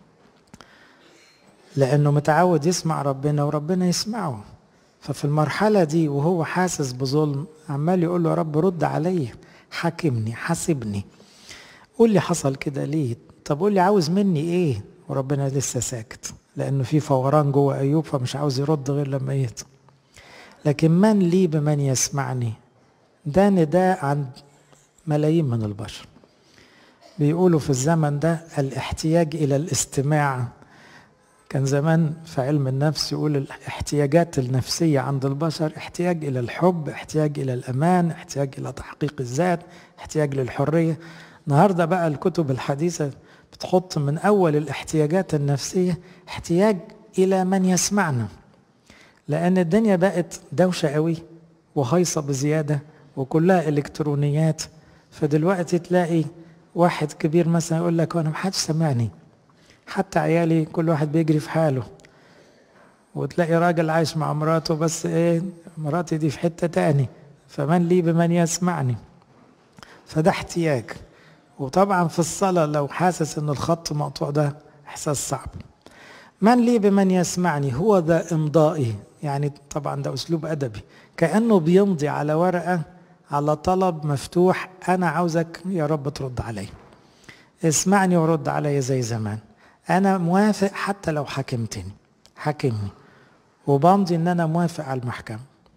Speaker 1: لأنه متعود يسمع ربنا وربنا يسمعه ففي المرحلة دي وهو حاسس بظلم عمال يقول له يا رب رد عليا حاكمني حاسبني قول لي حصل كده ليه طب قول لي عاوز مني ايه وربنا لسه ساكت لانه في فوران جوه ايوب فمش عاوز يرد غير لما يهدى لكن من لي بمن يسمعني ده نداء عن ملايين من البشر بيقولوا في الزمن ده الاحتياج الى الاستماع كان زمان في علم النفس يقول الاحتياجات النفسية عند البشر احتياج إلى الحب احتياج إلى الأمان احتياج إلى تحقيق الذات احتياج للحرية النهاردة بقى الكتب الحديثة بتحط من أول الاحتياجات النفسية احتياج إلى من يسمعنا لأن الدنيا بقت دوشة قوي وهيصة بزيادة وكلها إلكترونيات فدلوقتي تلاقي واحد كبير مثلا يقول لك أنا محدش سمعني حتى عيالي كل واحد بيجري في حاله وتلاقي راجل عايش مع مراته بس ايه مراتي دي في حتة تاني فمن لي بمن يسمعني فده احتياج وطبعا في الصلاة لو حاسس ان الخط مقطوع ده احساس صعب من لي بمن يسمعني هو ذا امضائي يعني طبعا ده اسلوب ادبي كانه بيمضي على ورقه على طلب مفتوح انا عاوزك يا رب ترد علي اسمعني ورد علي زي زمان انا موافق حتى لو حكمتني حاكمني وبمضي ان انا موافق على المحكمه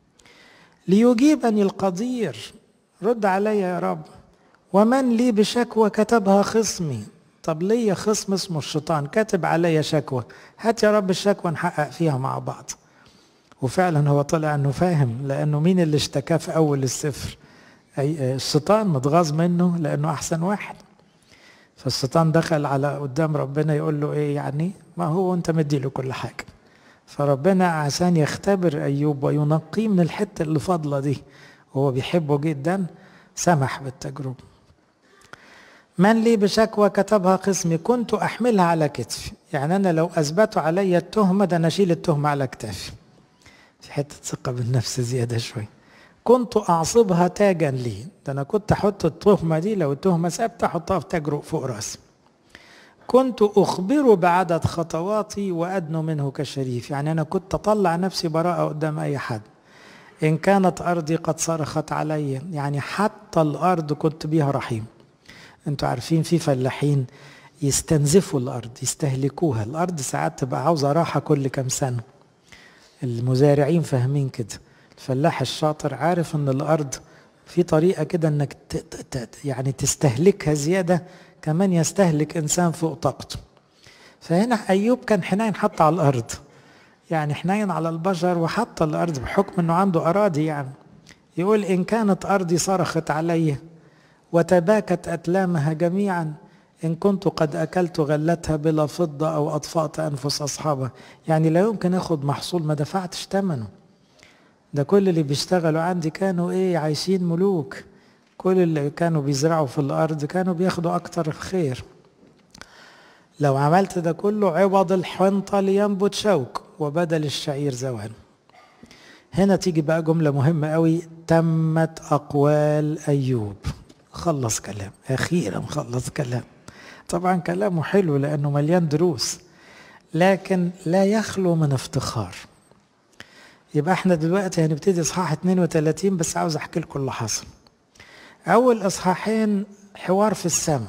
Speaker 1: ليجيبني القدير رد علي يا رب ومن لي بشكوى كتبها خصمي طب ليا خصم اسمه الشيطان كاتب عليا شكوى هات يا رب الشكوى نحقق فيها مع بعض وفعلا هو طلع انه فاهم لانه مين اللي اشتكاه في اول السفر أي الشيطان متغاظ منه لانه احسن واحد فالشيطان دخل على قدام ربنا يقول له ايه يعني ما هو انت مدي له كل حاجه فربنا عشان يختبر ايوب وينقيه من الحته اللي فاضله دي وهو بيحبه جدا سمح بالتجربه من لي بشكوى كتبها قسمي كنت احملها على كتفي يعني انا لو اثبتوا علي التهمه ده انا اشيل التهمه على كتافي في حته ثقه بالنفس زياده شويه كنت اعصبها تاجا لي ده انا كنت احط التهمه دي لو التهمه ثابته احطها في تاج فوق راسي كنت اخبره بعدد خطواتي وادنو منه كشريف يعني انا كنت اطلع نفسي براءه قدام اي حد ان كانت ارضي قد صرخت علي يعني حتى الارض كنت بيها رحيم انتوا عارفين في فلاحين يستنزفوا الارض يستهلكوها الارض ساعات تبقى عاوزه راحه كل كام سنه المزارعين فاهمين كده الفلاح الشاطر عارف ان الارض في طريقه كده انك ت ت يعني تستهلكها زياده كمان يستهلك انسان فوق طاقته فهنا ايوب كان حنين حتى على الارض يعني حنين على البشر وحتى الارض بحكم انه عنده اراضي يعني يقول ان كانت ارضي صرخت علي وتباكت اتلامها جميعا ان كنت قد اكلت غلتها بلا فضه او اطفات انفس اصحابها يعني لا يمكن اخد محصول ما دفعتش ثمنه ده كل اللي بيشتغلوا عندي كانوا ايه عايشين ملوك كل اللي كانوا بيزرعوا في الارض كانوا بياخدوا اكتر خير لو عملت ده كله عوض الحنطة لينبت شوك وبدل الشعير زوان هنا تيجي بقى جملة مهمة قوي تمت أقوال أيوب خلص كلام أخيرا خلص كلام طبعا كلامه حلو لأنه مليان دروس لكن لا يخلو من افتخار يبقى احنا دلوقتي هنبتدي اصحاح 32 بس عاوز احكي لكم اللي حصل اول اصحاحين حوار في السماء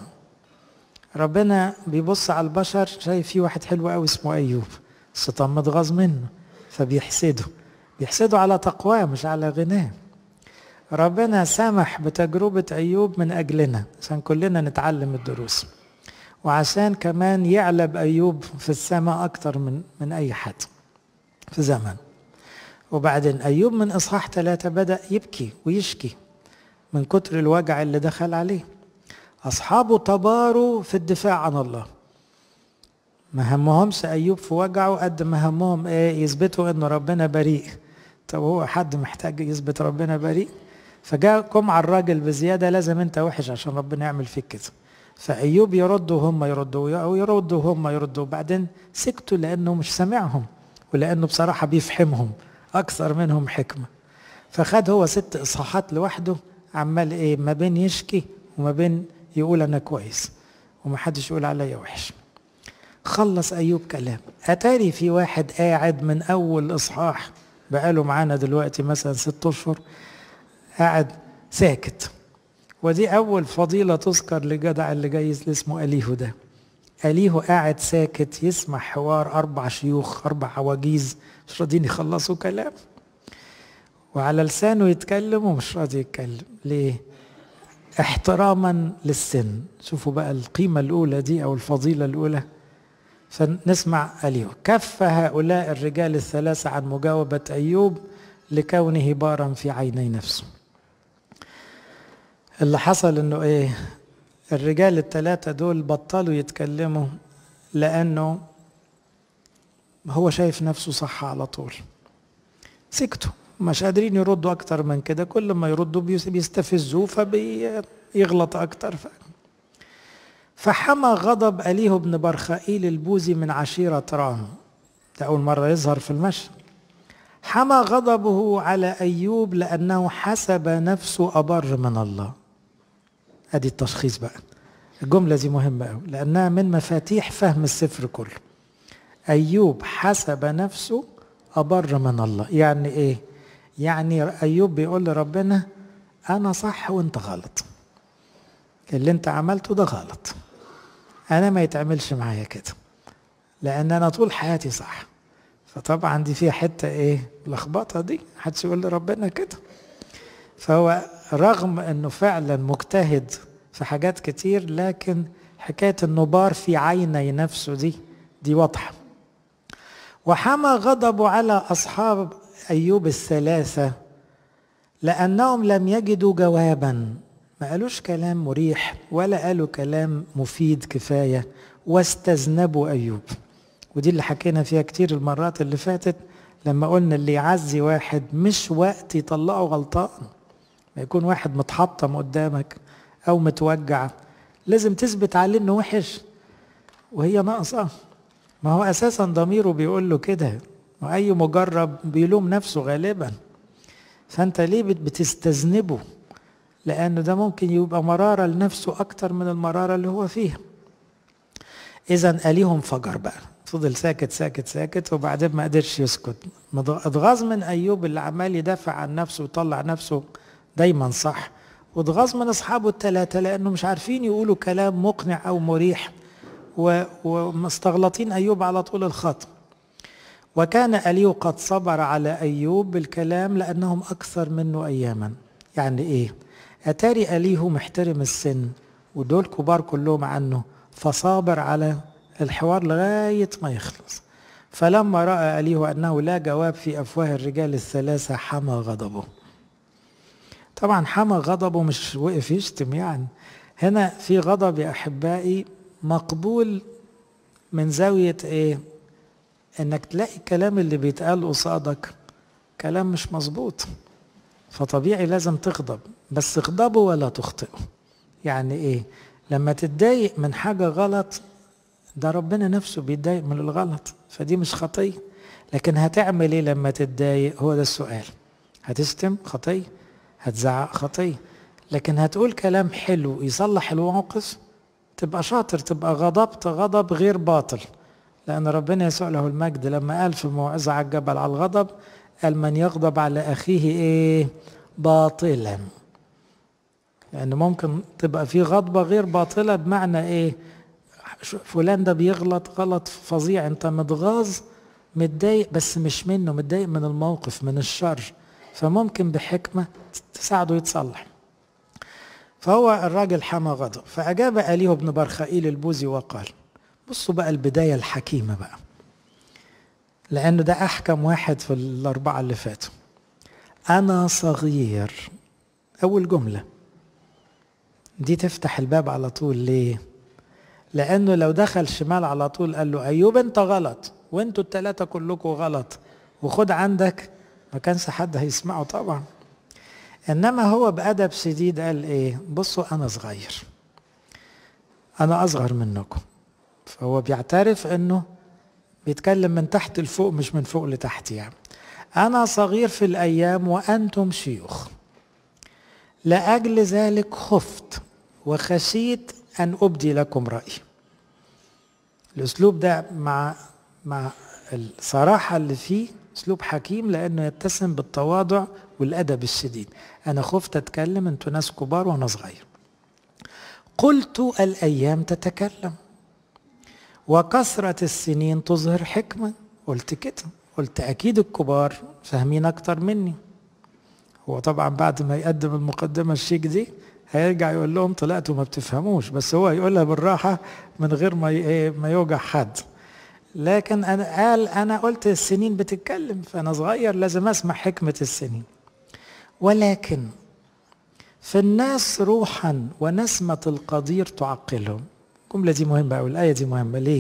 Speaker 1: ربنا بيبص على البشر شايف في واحد حلو قوي اسمه ايوب الشيطان متغاظ منه فبيحسده بيحسده على تقواه مش على غناه ربنا سمح بتجربة أيوب من أجلنا عشان كلنا نتعلم الدروس وعشان كمان يعلب أيوب في السماء أكتر من من أي حد في زمن وبعدين أيوب من إصحاح ثلاثة بدأ يبكي ويشكي من كتر الوجع اللي دخل عليه أصحابه تباروا في الدفاع عن الله ما همهمش أيوب في وجعه قد ما همهم إيه يثبتوا إن ربنا بريء طب هو حد محتاج يثبت ربنا بريء فجاكم على الراجل بزيادة لازم أنت وحش عشان ربنا يعمل فيك كده فأيوب يرد وهم يردوا ويردوا وهم يردوا وبعدين سكتوا لأنه مش سامعهم ولأنه بصراحة بيفهمهم أكثر منهم حكمة فخد هو ست إصحاحات لوحده عمال إيه ما بين يشكي وما بين يقول أنا كويس ومحدش يقول عليا وحش خلص أيوب كلام أتاري في واحد قاعد من أول إصحاح بقاله معانا دلوقتي مثلا ست أشهر قاعد ساكت ودي أول فضيلة تذكر لجدع اللي جاي اللي اسمه أليهو ده أليه قاعد ساكت يسمع حوار أربع شيوخ أربع عواجيز مش راضيين يخلصوا كلام وعلى لسانه يتكلم ومش راضي يتكلم ليه؟ احتراما للسن شوفوا بقى القيمة الأولى دي أو الفضيلة الأولى فنسمع أليه كف هؤلاء الرجال الثلاثة عن مجاوبة أيوب لكونه بارا في عيني نفسه اللي حصل انه ايه الرجال الثلاثة دول بطلوا يتكلموا لأنه هو شايف نفسه صح على طول سكتوا مش قادرين يردوا أكتر من كده كل ما يردوا بيستفزوه فبيغلط أكتر ف... فحمى غضب أليه بن برخائيل البوزي من عشيرة رام ده أول مرة يظهر في المشهد حمى غضبه على أيوب لأنه حسب نفسه أبر من الله ادي التشخيص بقى الجملة دي مهمة قوي لأنها من مفاتيح فهم السفر كله أيوب حسب نفسه أبر من الله يعني إيه؟ يعني أيوب بيقول لربنا أنا صح وأنت غلط اللي أنت عملته ده غلط أنا ما يتعملش معايا كده لأن أنا طول حياتي صح فطبعا دي فيها حتة إيه؟ لخبطة دي محدش يقول لربنا كده فهو رغم انه فعلا مجتهد في حاجات كتير لكن حكايه انه بار في عيني نفسه دي دي واضحه وحمى غضبه على اصحاب ايوب الثلاثه لانهم لم يجدوا جوابا ما قالوش كلام مريح ولا قالوا كلام مفيد كفايه واستذنبوا ايوب ودي اللي حكينا فيها كتير المرات اللي فاتت لما قلنا اللي يعزي واحد مش وقت يطلعه غلطان ما يكون واحد متحطم قدامك او متوجع لازم تثبت عليه انه وحش وهي ناقصه ما هو اساسا ضميره بيقول له كده واي مجرب بيلوم نفسه غالبا فانت ليه بتستذنبه لانه ده ممكن يبقى مراره لنفسه اكتر من المراره اللي هو فيها اذا اليه انفجر بقى فضل ساكت ساكت ساكت وبعدين ما قدرش يسكت اتغاظ من ايوب اللي عمال يدافع عن نفسه ويطلع نفسه دايما صح واتغاظ من اصحابه الثلاثه لانه مش عارفين يقولوا كلام مقنع او مريح ومستغلطين ايوب على طول الخط وكان اليو قد صبر على ايوب بالكلام لانهم اكثر منه اياما يعني ايه اتاري اليه محترم السن ودول كبار كلهم عنه فصابر على الحوار لغايه ما يخلص فلما راى اليه انه لا جواب في افواه الرجال الثلاثه حمى غضبه طبعا حمى غضبه مش وقف يشتم يعني هنا في غضب يا احبائي مقبول من زاويه ايه انك تلاقي الكلام اللي بيتقال قصادك كلام مش مظبوط فطبيعي لازم تغضب بس اغضبه ولا تخطئه يعني ايه لما تتضايق من حاجه غلط ده ربنا نفسه بيتضايق من الغلط فدي مش خطيه لكن هتعمل ايه لما تتضايق هو ده السؤال هتشتم خطيه هتزعق خطيه لكن هتقول كلام حلو يصلح الموقف تبقى شاطر تبقى غضبت غضب غير باطل لأن ربنا يسوع له المجد لما قال في الموعظة على الجبل على الغضب قال من يغضب على أخيه إيه باطلا لأن ممكن تبقى في غضبة غير باطلة بمعنى إيه فلان ده بيغلط غلط فظيع أنت متغاظ متضايق بس مش منه متضايق من الموقف من الشر فممكن بحكمة تساعده يتصلح فهو الراجل حمى غضب فأجاب أليه بن برخائيل البوزي وقال بصوا بقى البداية الحكيمة بقى لأنه ده أحكم واحد في الأربعة اللي فاتوا أنا صغير أول جملة دي تفتح الباب على طول ليه؟ لأنه لو دخل شمال على طول قال له أيوب أنت غلط وأنتوا التلاتة كلكم غلط وخد عندك ما كانش حد هيسمعه طبعا انما هو بادب شديد قال ايه بصوا انا صغير انا اصغر منكم فهو بيعترف انه بيتكلم من تحت لفوق مش من فوق لتحت يعني انا صغير في الايام وانتم شيوخ لاجل ذلك خفت وخشيت ان ابدي لكم رايي الاسلوب ده مع مع الصراحه اللي فيه اسلوب حكيم لانه يتسم بالتواضع والادب الشديد انا خفت اتكلم انتوا ناس كبار وانا صغير قلت الايام تتكلم وكثرة السنين تظهر حكمة قلت كده قلت أكيد الكبار فاهمين أكتر مني هو طبعا بعد ما يقدم المقدمة الشيك دي هيرجع يقول لهم طلعتوا ما بتفهموش بس هو يقولها بالراحة من غير ما ما يوجع حد لكن أنا قال أنا قلت السنين بتتكلم فأنا صغير لازم أسمع حكمة السنين ولكن في الناس روحا ونسمة القدير تعقلهم الجملة دي مهمة أو الآية دي مهمة ليه؟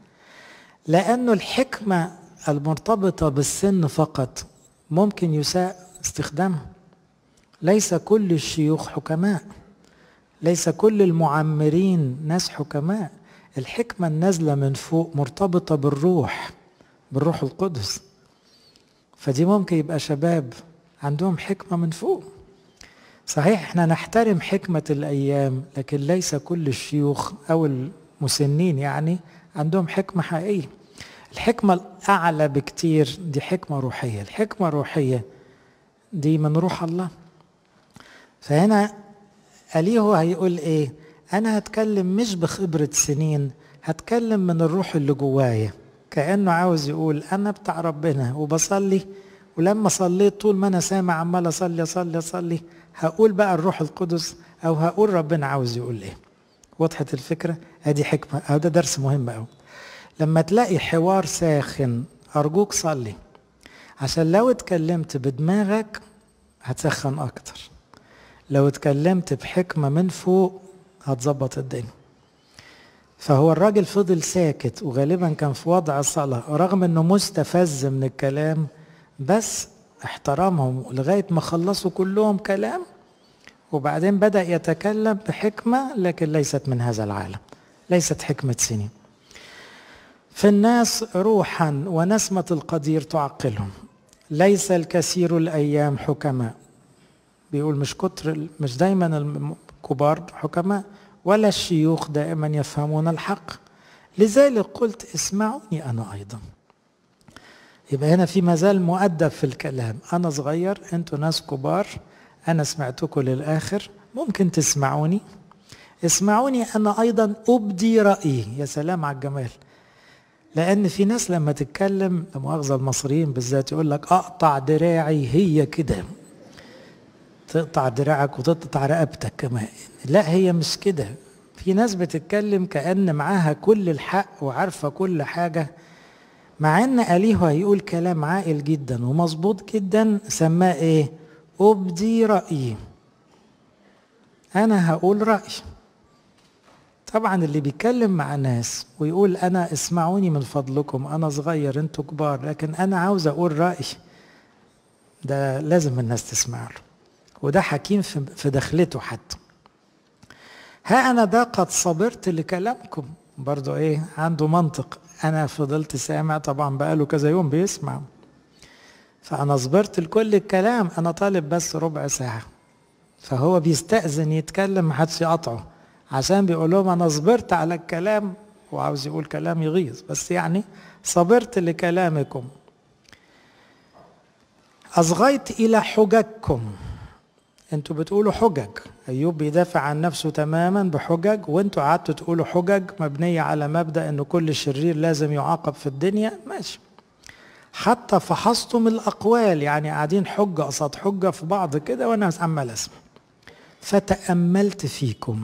Speaker 1: لأنه الحكمة المرتبطة بالسن فقط ممكن يساء استخدامها ليس كل الشيوخ حكماء ليس كل المعمرين ناس حكماء الحكمة النازلة من فوق مرتبطة بالروح بالروح القدس فدي ممكن يبقى شباب عندهم حكمة من فوق صحيح احنا نحترم حكمة الأيام لكن ليس كل الشيوخ أو المسنين يعني عندهم حكمة حقيقية الحكمة الأعلى بكتير دي حكمة روحية الحكمة الروحية دي من روح الله فهنا أليهو هيقول إيه أنا هتكلم مش بخبرة سنين هتكلم من الروح اللي جوايا كأنه عاوز يقول أنا بتاع ربنا وبصلي ولما صليت طول ما أنا سامع عمال أصلي أصلي أصلي هقول بقى الروح القدس أو هقول ربنا عاوز يقول إيه وضحت الفكرة ادي حكمة أو ده درس مهم أوي لما تلاقي حوار ساخن أرجوك صلي عشان لو اتكلمت بدماغك هتسخن أكتر لو اتكلمت بحكمة من فوق هتظبط الدنيا فهو الراجل فضل ساكت وغالبا كان في وضع الصلاة رغم انه مستفز من الكلام بس احترمهم لغاية ما خلصوا كلهم كلام وبعدين بدأ يتكلم بحكمة لكن ليست من هذا العالم ليست حكمة سنين في الناس روحا ونسمة القدير تعقلهم ليس الكثير الأيام حكماء بيقول مش كتر مش دايما الكبار حكماء ولا الشيوخ دائما يفهمون الحق لذلك قلت اسمعوني أنا أيضا يبقى هنا في مازال مؤدب في الكلام أنا صغير أنتوا ناس كبار أنا سمعتكم للآخر ممكن تسمعوني اسمعوني أنا أيضا أبدي رأيي يا سلام على الجمال لأن في ناس لما تتكلم مؤاخذة المصريين بالذات يقول لك أقطع دراعي هي كده تقطع دراعك وتقطع رقبتك كمان لا هي مش كده في ناس بتتكلم كأن معاها كل الحق وعارفة كل حاجة مع ان أليه هيقول كلام عاقل جدا ومظبوط جدا سماه ايه أبدي رأيي أنا هقول رأيي طبعا اللي بيتكلم مع ناس ويقول أنا اسمعوني من فضلكم أنا صغير أنتوا كبار لكن أنا عاوز أقول رأيي ده لازم الناس تسمع له وده حكيم في دخلته حتى ها أنا ده قد صبرت لكلامكم برضو إيه عنده منطق أنا فضلت سامع طبعا بقاله كذا يوم بيسمع فأنا صبرت لكل الكلام أنا طالب بس ربع ساعة فهو بيستأذن يتكلم محدش يقطعه عشان بيقول لهم أنا صبرت على الكلام وعاوز يقول كلام يغيظ بس يعني صبرت لكلامكم أصغيت إلى حججكم انتوا بتقولوا حجج ايوب بيدافع عن نفسه تماما بحجج وانتوا قعدتوا تقولوا حجج مبنيه على مبدا ان كل شرير لازم يعاقب في الدنيا ماشي حتى فحصتم الاقوال يعني قاعدين حجه قصاد حجه في بعض كده وانا عمال اسمع فتاملت فيكم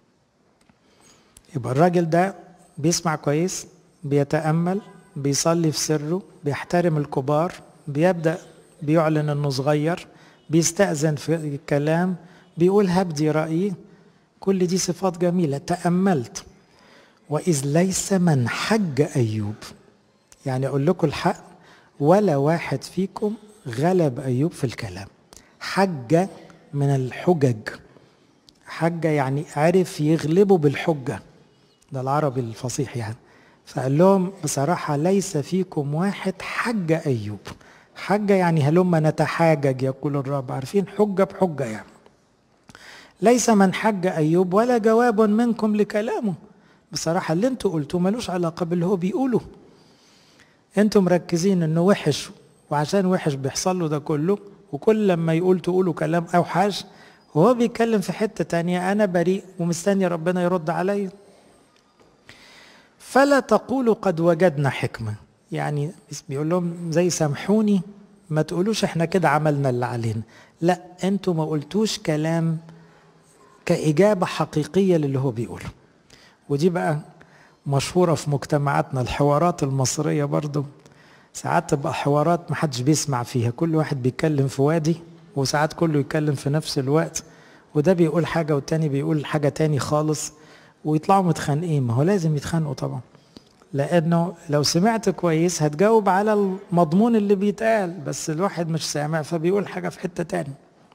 Speaker 1: يبقى الراجل ده بيسمع كويس بيتامل بيصلي في سره بيحترم الكبار بيبدا بيعلن انه صغير بيستأذن في الكلام بيقول هبدي رأيي كل دي صفات جميلة تأملت وإذ ليس من حج أيوب يعني أقول لكم الحق ولا واحد فيكم غلب أيوب في الكلام حج من الحجج حج يعني عرف يغلبه بالحجة ده العربي الفصيح يعني فقال لهم بصراحة ليس فيكم واحد حج أيوب حجة يعني هلما نتحاجج يقول الرب عارفين حجة بحجة يعني ليس من حج أيوب ولا جواب منكم لكلامه بصراحة اللي انتوا قلتوه ملوش علاقة باللي هو بيقوله انتوا مركزين انه وحش وعشان وحش بيحصل له ده كله وكل لما يقول تقولوا كلام اوحش وهو بيتكلم في حتة تانية انا بريء ومستني ربنا يرد عليا فلا تقولوا قد وجدنا حكمة يعني بيقول لهم زي سامحوني ما تقولوش احنا كده عملنا اللي علينا لا انتوا ما قلتوش كلام كإجابة حقيقية للي هو بيقوله ودي بقى مشهورة في مجتمعاتنا الحوارات المصرية برضو ساعات تبقى حوارات محدش بيسمع فيها كل واحد بيتكلم في وادي وساعات كله يتكلم في نفس الوقت وده بيقول حاجة والتاني بيقول حاجة تاني خالص ويطلعوا متخانقين ما هو لازم يتخانقوا طبعا لانه لو سمعت كويس هتجاوب على المضمون اللي بيتقال بس الواحد مش سامع فبيقول حاجة في حتة تاني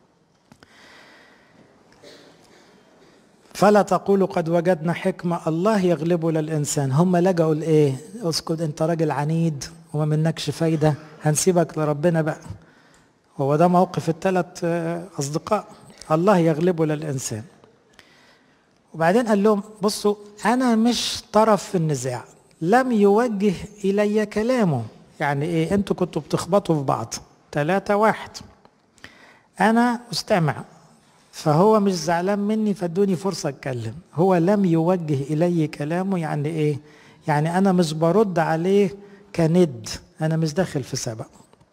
Speaker 1: فلا تقولوا قد وجدنا حكمة الله يغلبه للإنسان هم لجأوا لإيه اسكت أنت راجل عنيد وما منكش فايدة هنسيبك لربنا بقى هو ده موقف الثلاث أصدقاء الله يغلبه للإنسان وبعدين قال لهم بصوا أنا مش طرف في النزاع لم يوجه إلي كلامه يعني إيه أنتوا كنتوا بتخبطوا في بعض ثلاثة واحد أنا مستمع فهو مش زعلان مني فادوني فرصة أتكلم هو لم يوجه إلي كلامه يعني إيه يعني أنا مش برد عليه كند أنا مش داخل في سبق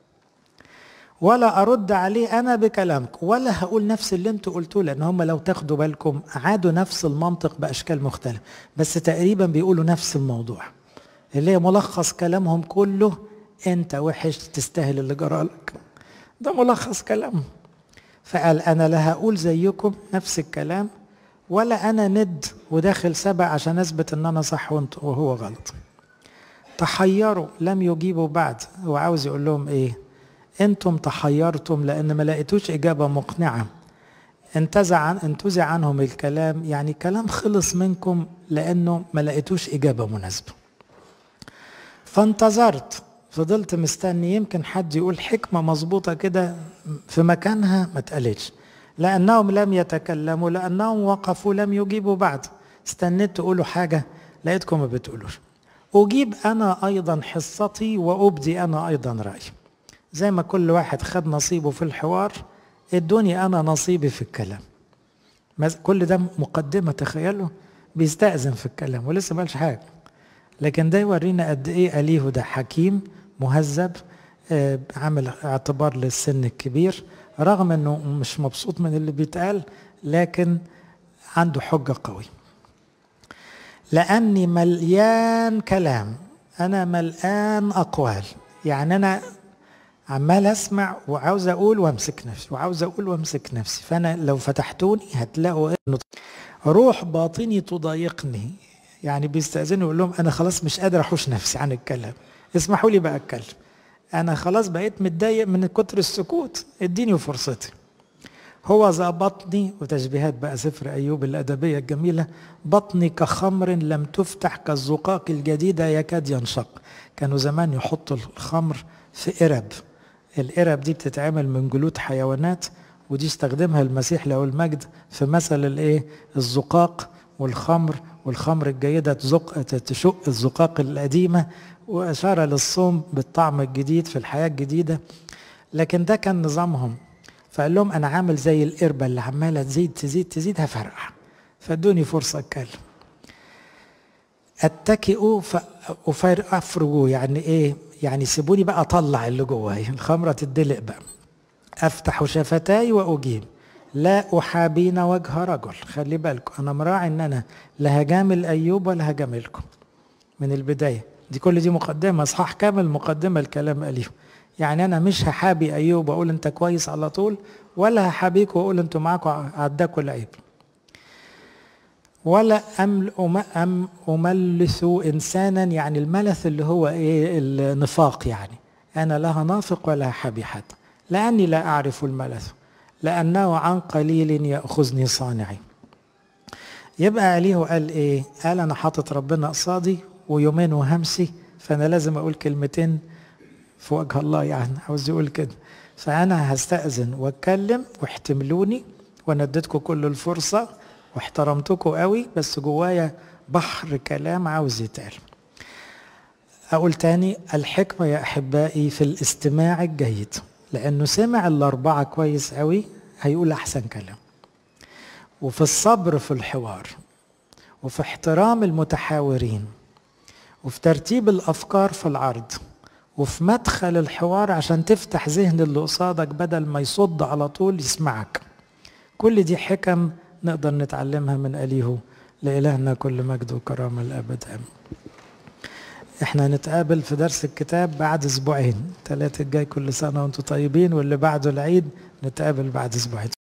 Speaker 1: ولا ارد عليه انا بكلامك ولا هقول نفس اللي انتوا قلتوه لان هم لو تاخدوا بالكم عادوا نفس المنطق باشكال مختلفه بس تقريبا بيقولوا نفس الموضوع اللي هي ملخص كلامهم كله انت وحش تستاهل اللي جرالك ده ملخص كلامهم فقال انا لا هقول زيكم نفس الكلام ولا انا ند وداخل سبع عشان اثبت ان انا صح وهو غلط تحيروا لم يجيبوا بعد هو عاوز يقول لهم ايه انتم تحيرتم لان ما لقيتوش اجابه مقنعه انتزع عن انتزع عنهم الكلام يعني كلام خلص منكم لانه ما لقيتوش اجابه مناسبه فانتظرت فضلت مستني يمكن حد يقول حكمه مظبوطه كده في مكانها ما اتقالتش لانهم لم يتكلموا لانهم وقفوا لم يجيبوا بعد استنيت تقولوا حاجه لقيتكم ما بتقولوش اجيب انا ايضا حصتي وابدي انا ايضا رايي زي ما كل واحد خد نصيبه في الحوار ادوني انا نصيبي في الكلام كل ده مقدمه تخيلوا بيستأذن في الكلام ولسه ما قالش حاجه لكن ده يورينا قد ايه اليه ده حكيم مهذب آه عامل اعتبار للسن الكبير رغم انه مش مبسوط من اللي بيتقال لكن عنده حجه قوي لاني مليان كلام انا ملآن اقوال يعني انا عمال اسمع وعاوز اقول وامسك نفسي وعاوز اقول وامسك نفسي فانا لو فتحتوني هتلاقوا انه روح باطني تضايقني يعني بيستاذنوا يقول لهم انا خلاص مش قادر احوش نفسي عن الكلام اسمحوا لي بقى اتكلم انا خلاص بقيت متضايق من كتر السكوت اديني فرصتي هو ذا بطني وتشبيهات بقى سفر ايوب الادبيه الجميله بطني كخمر لم تفتح كالزقاق الجديده يكاد ينشق كانوا زمان يحطوا الخمر في قرب القرب دي بتتعمل من جلود حيوانات ودي استخدمها المسيح له المجد في مثل الايه الزقاق والخمر والخمر الجيده تزق تشق الزقاق القديمه واشار للصوم بالطعم الجديد في الحياه الجديده لكن ده كان نظامهم فقال لهم انا عامل زي القربه اللي عماله تزيد تزيد تزيد هفرقع فادوني فرصه اتكلم اتكئوا افرجوا يعني ايه يعني سيبوني بقى اطلع اللي جواي الخمره تدلق بقى افتح شفتاي واجيب لا احابين وجه رجل خلي بالكم انا مراعي ان انا لا هجامل ايوب ولا هجاملكم من البدايه دي كل دي مقدمه اصحاح كامل مقدمه الكلام اليهم يعني انا مش هحابي ايوب واقول انت كويس على طول ولا هحابيك واقول انتوا معاكم عداكوا العيب ولا أمل أم أملث إنسانا يعني الملث اللي هو إيه النفاق يعني أنا لا نافق ولا حبي حد لأني لا أعرف الملث لأنه عن قليل يأخذني صانعي يبقى عليه قال إيه قال أنا حاطط ربنا قصادي ويومين وهمسي فأنا لازم أقول كلمتين في وجه الله يعني عاوز يقول كده فأنا هستأذن وأتكلم واحتملوني وأنا اديتكم كل الفرصة واحترمتكم قوي بس جوايا بحر كلام عاوز يتقال أقول تاني الحكمة يا أحبائي في الاستماع الجيد لأنه سمع الأربعة كويس قوي هيقول أحسن كلام وفي الصبر في الحوار وفي احترام المتحاورين وفي ترتيب الافكار في العرض وفي مدخل الحوار عشان تفتح ذهن اللي قصادك بدل ما يصد على طول يسمعك كل دي حكم نقدر نتعلمها من أليهو لإلهنا كل مجد وكرامة الأبد آمين احنا هنتقابل في درس الكتاب بعد اسبوعين ثلاثة الجاي كل سنة وانتم طيبين واللي بعده العيد نتقابل بعد اسبوعين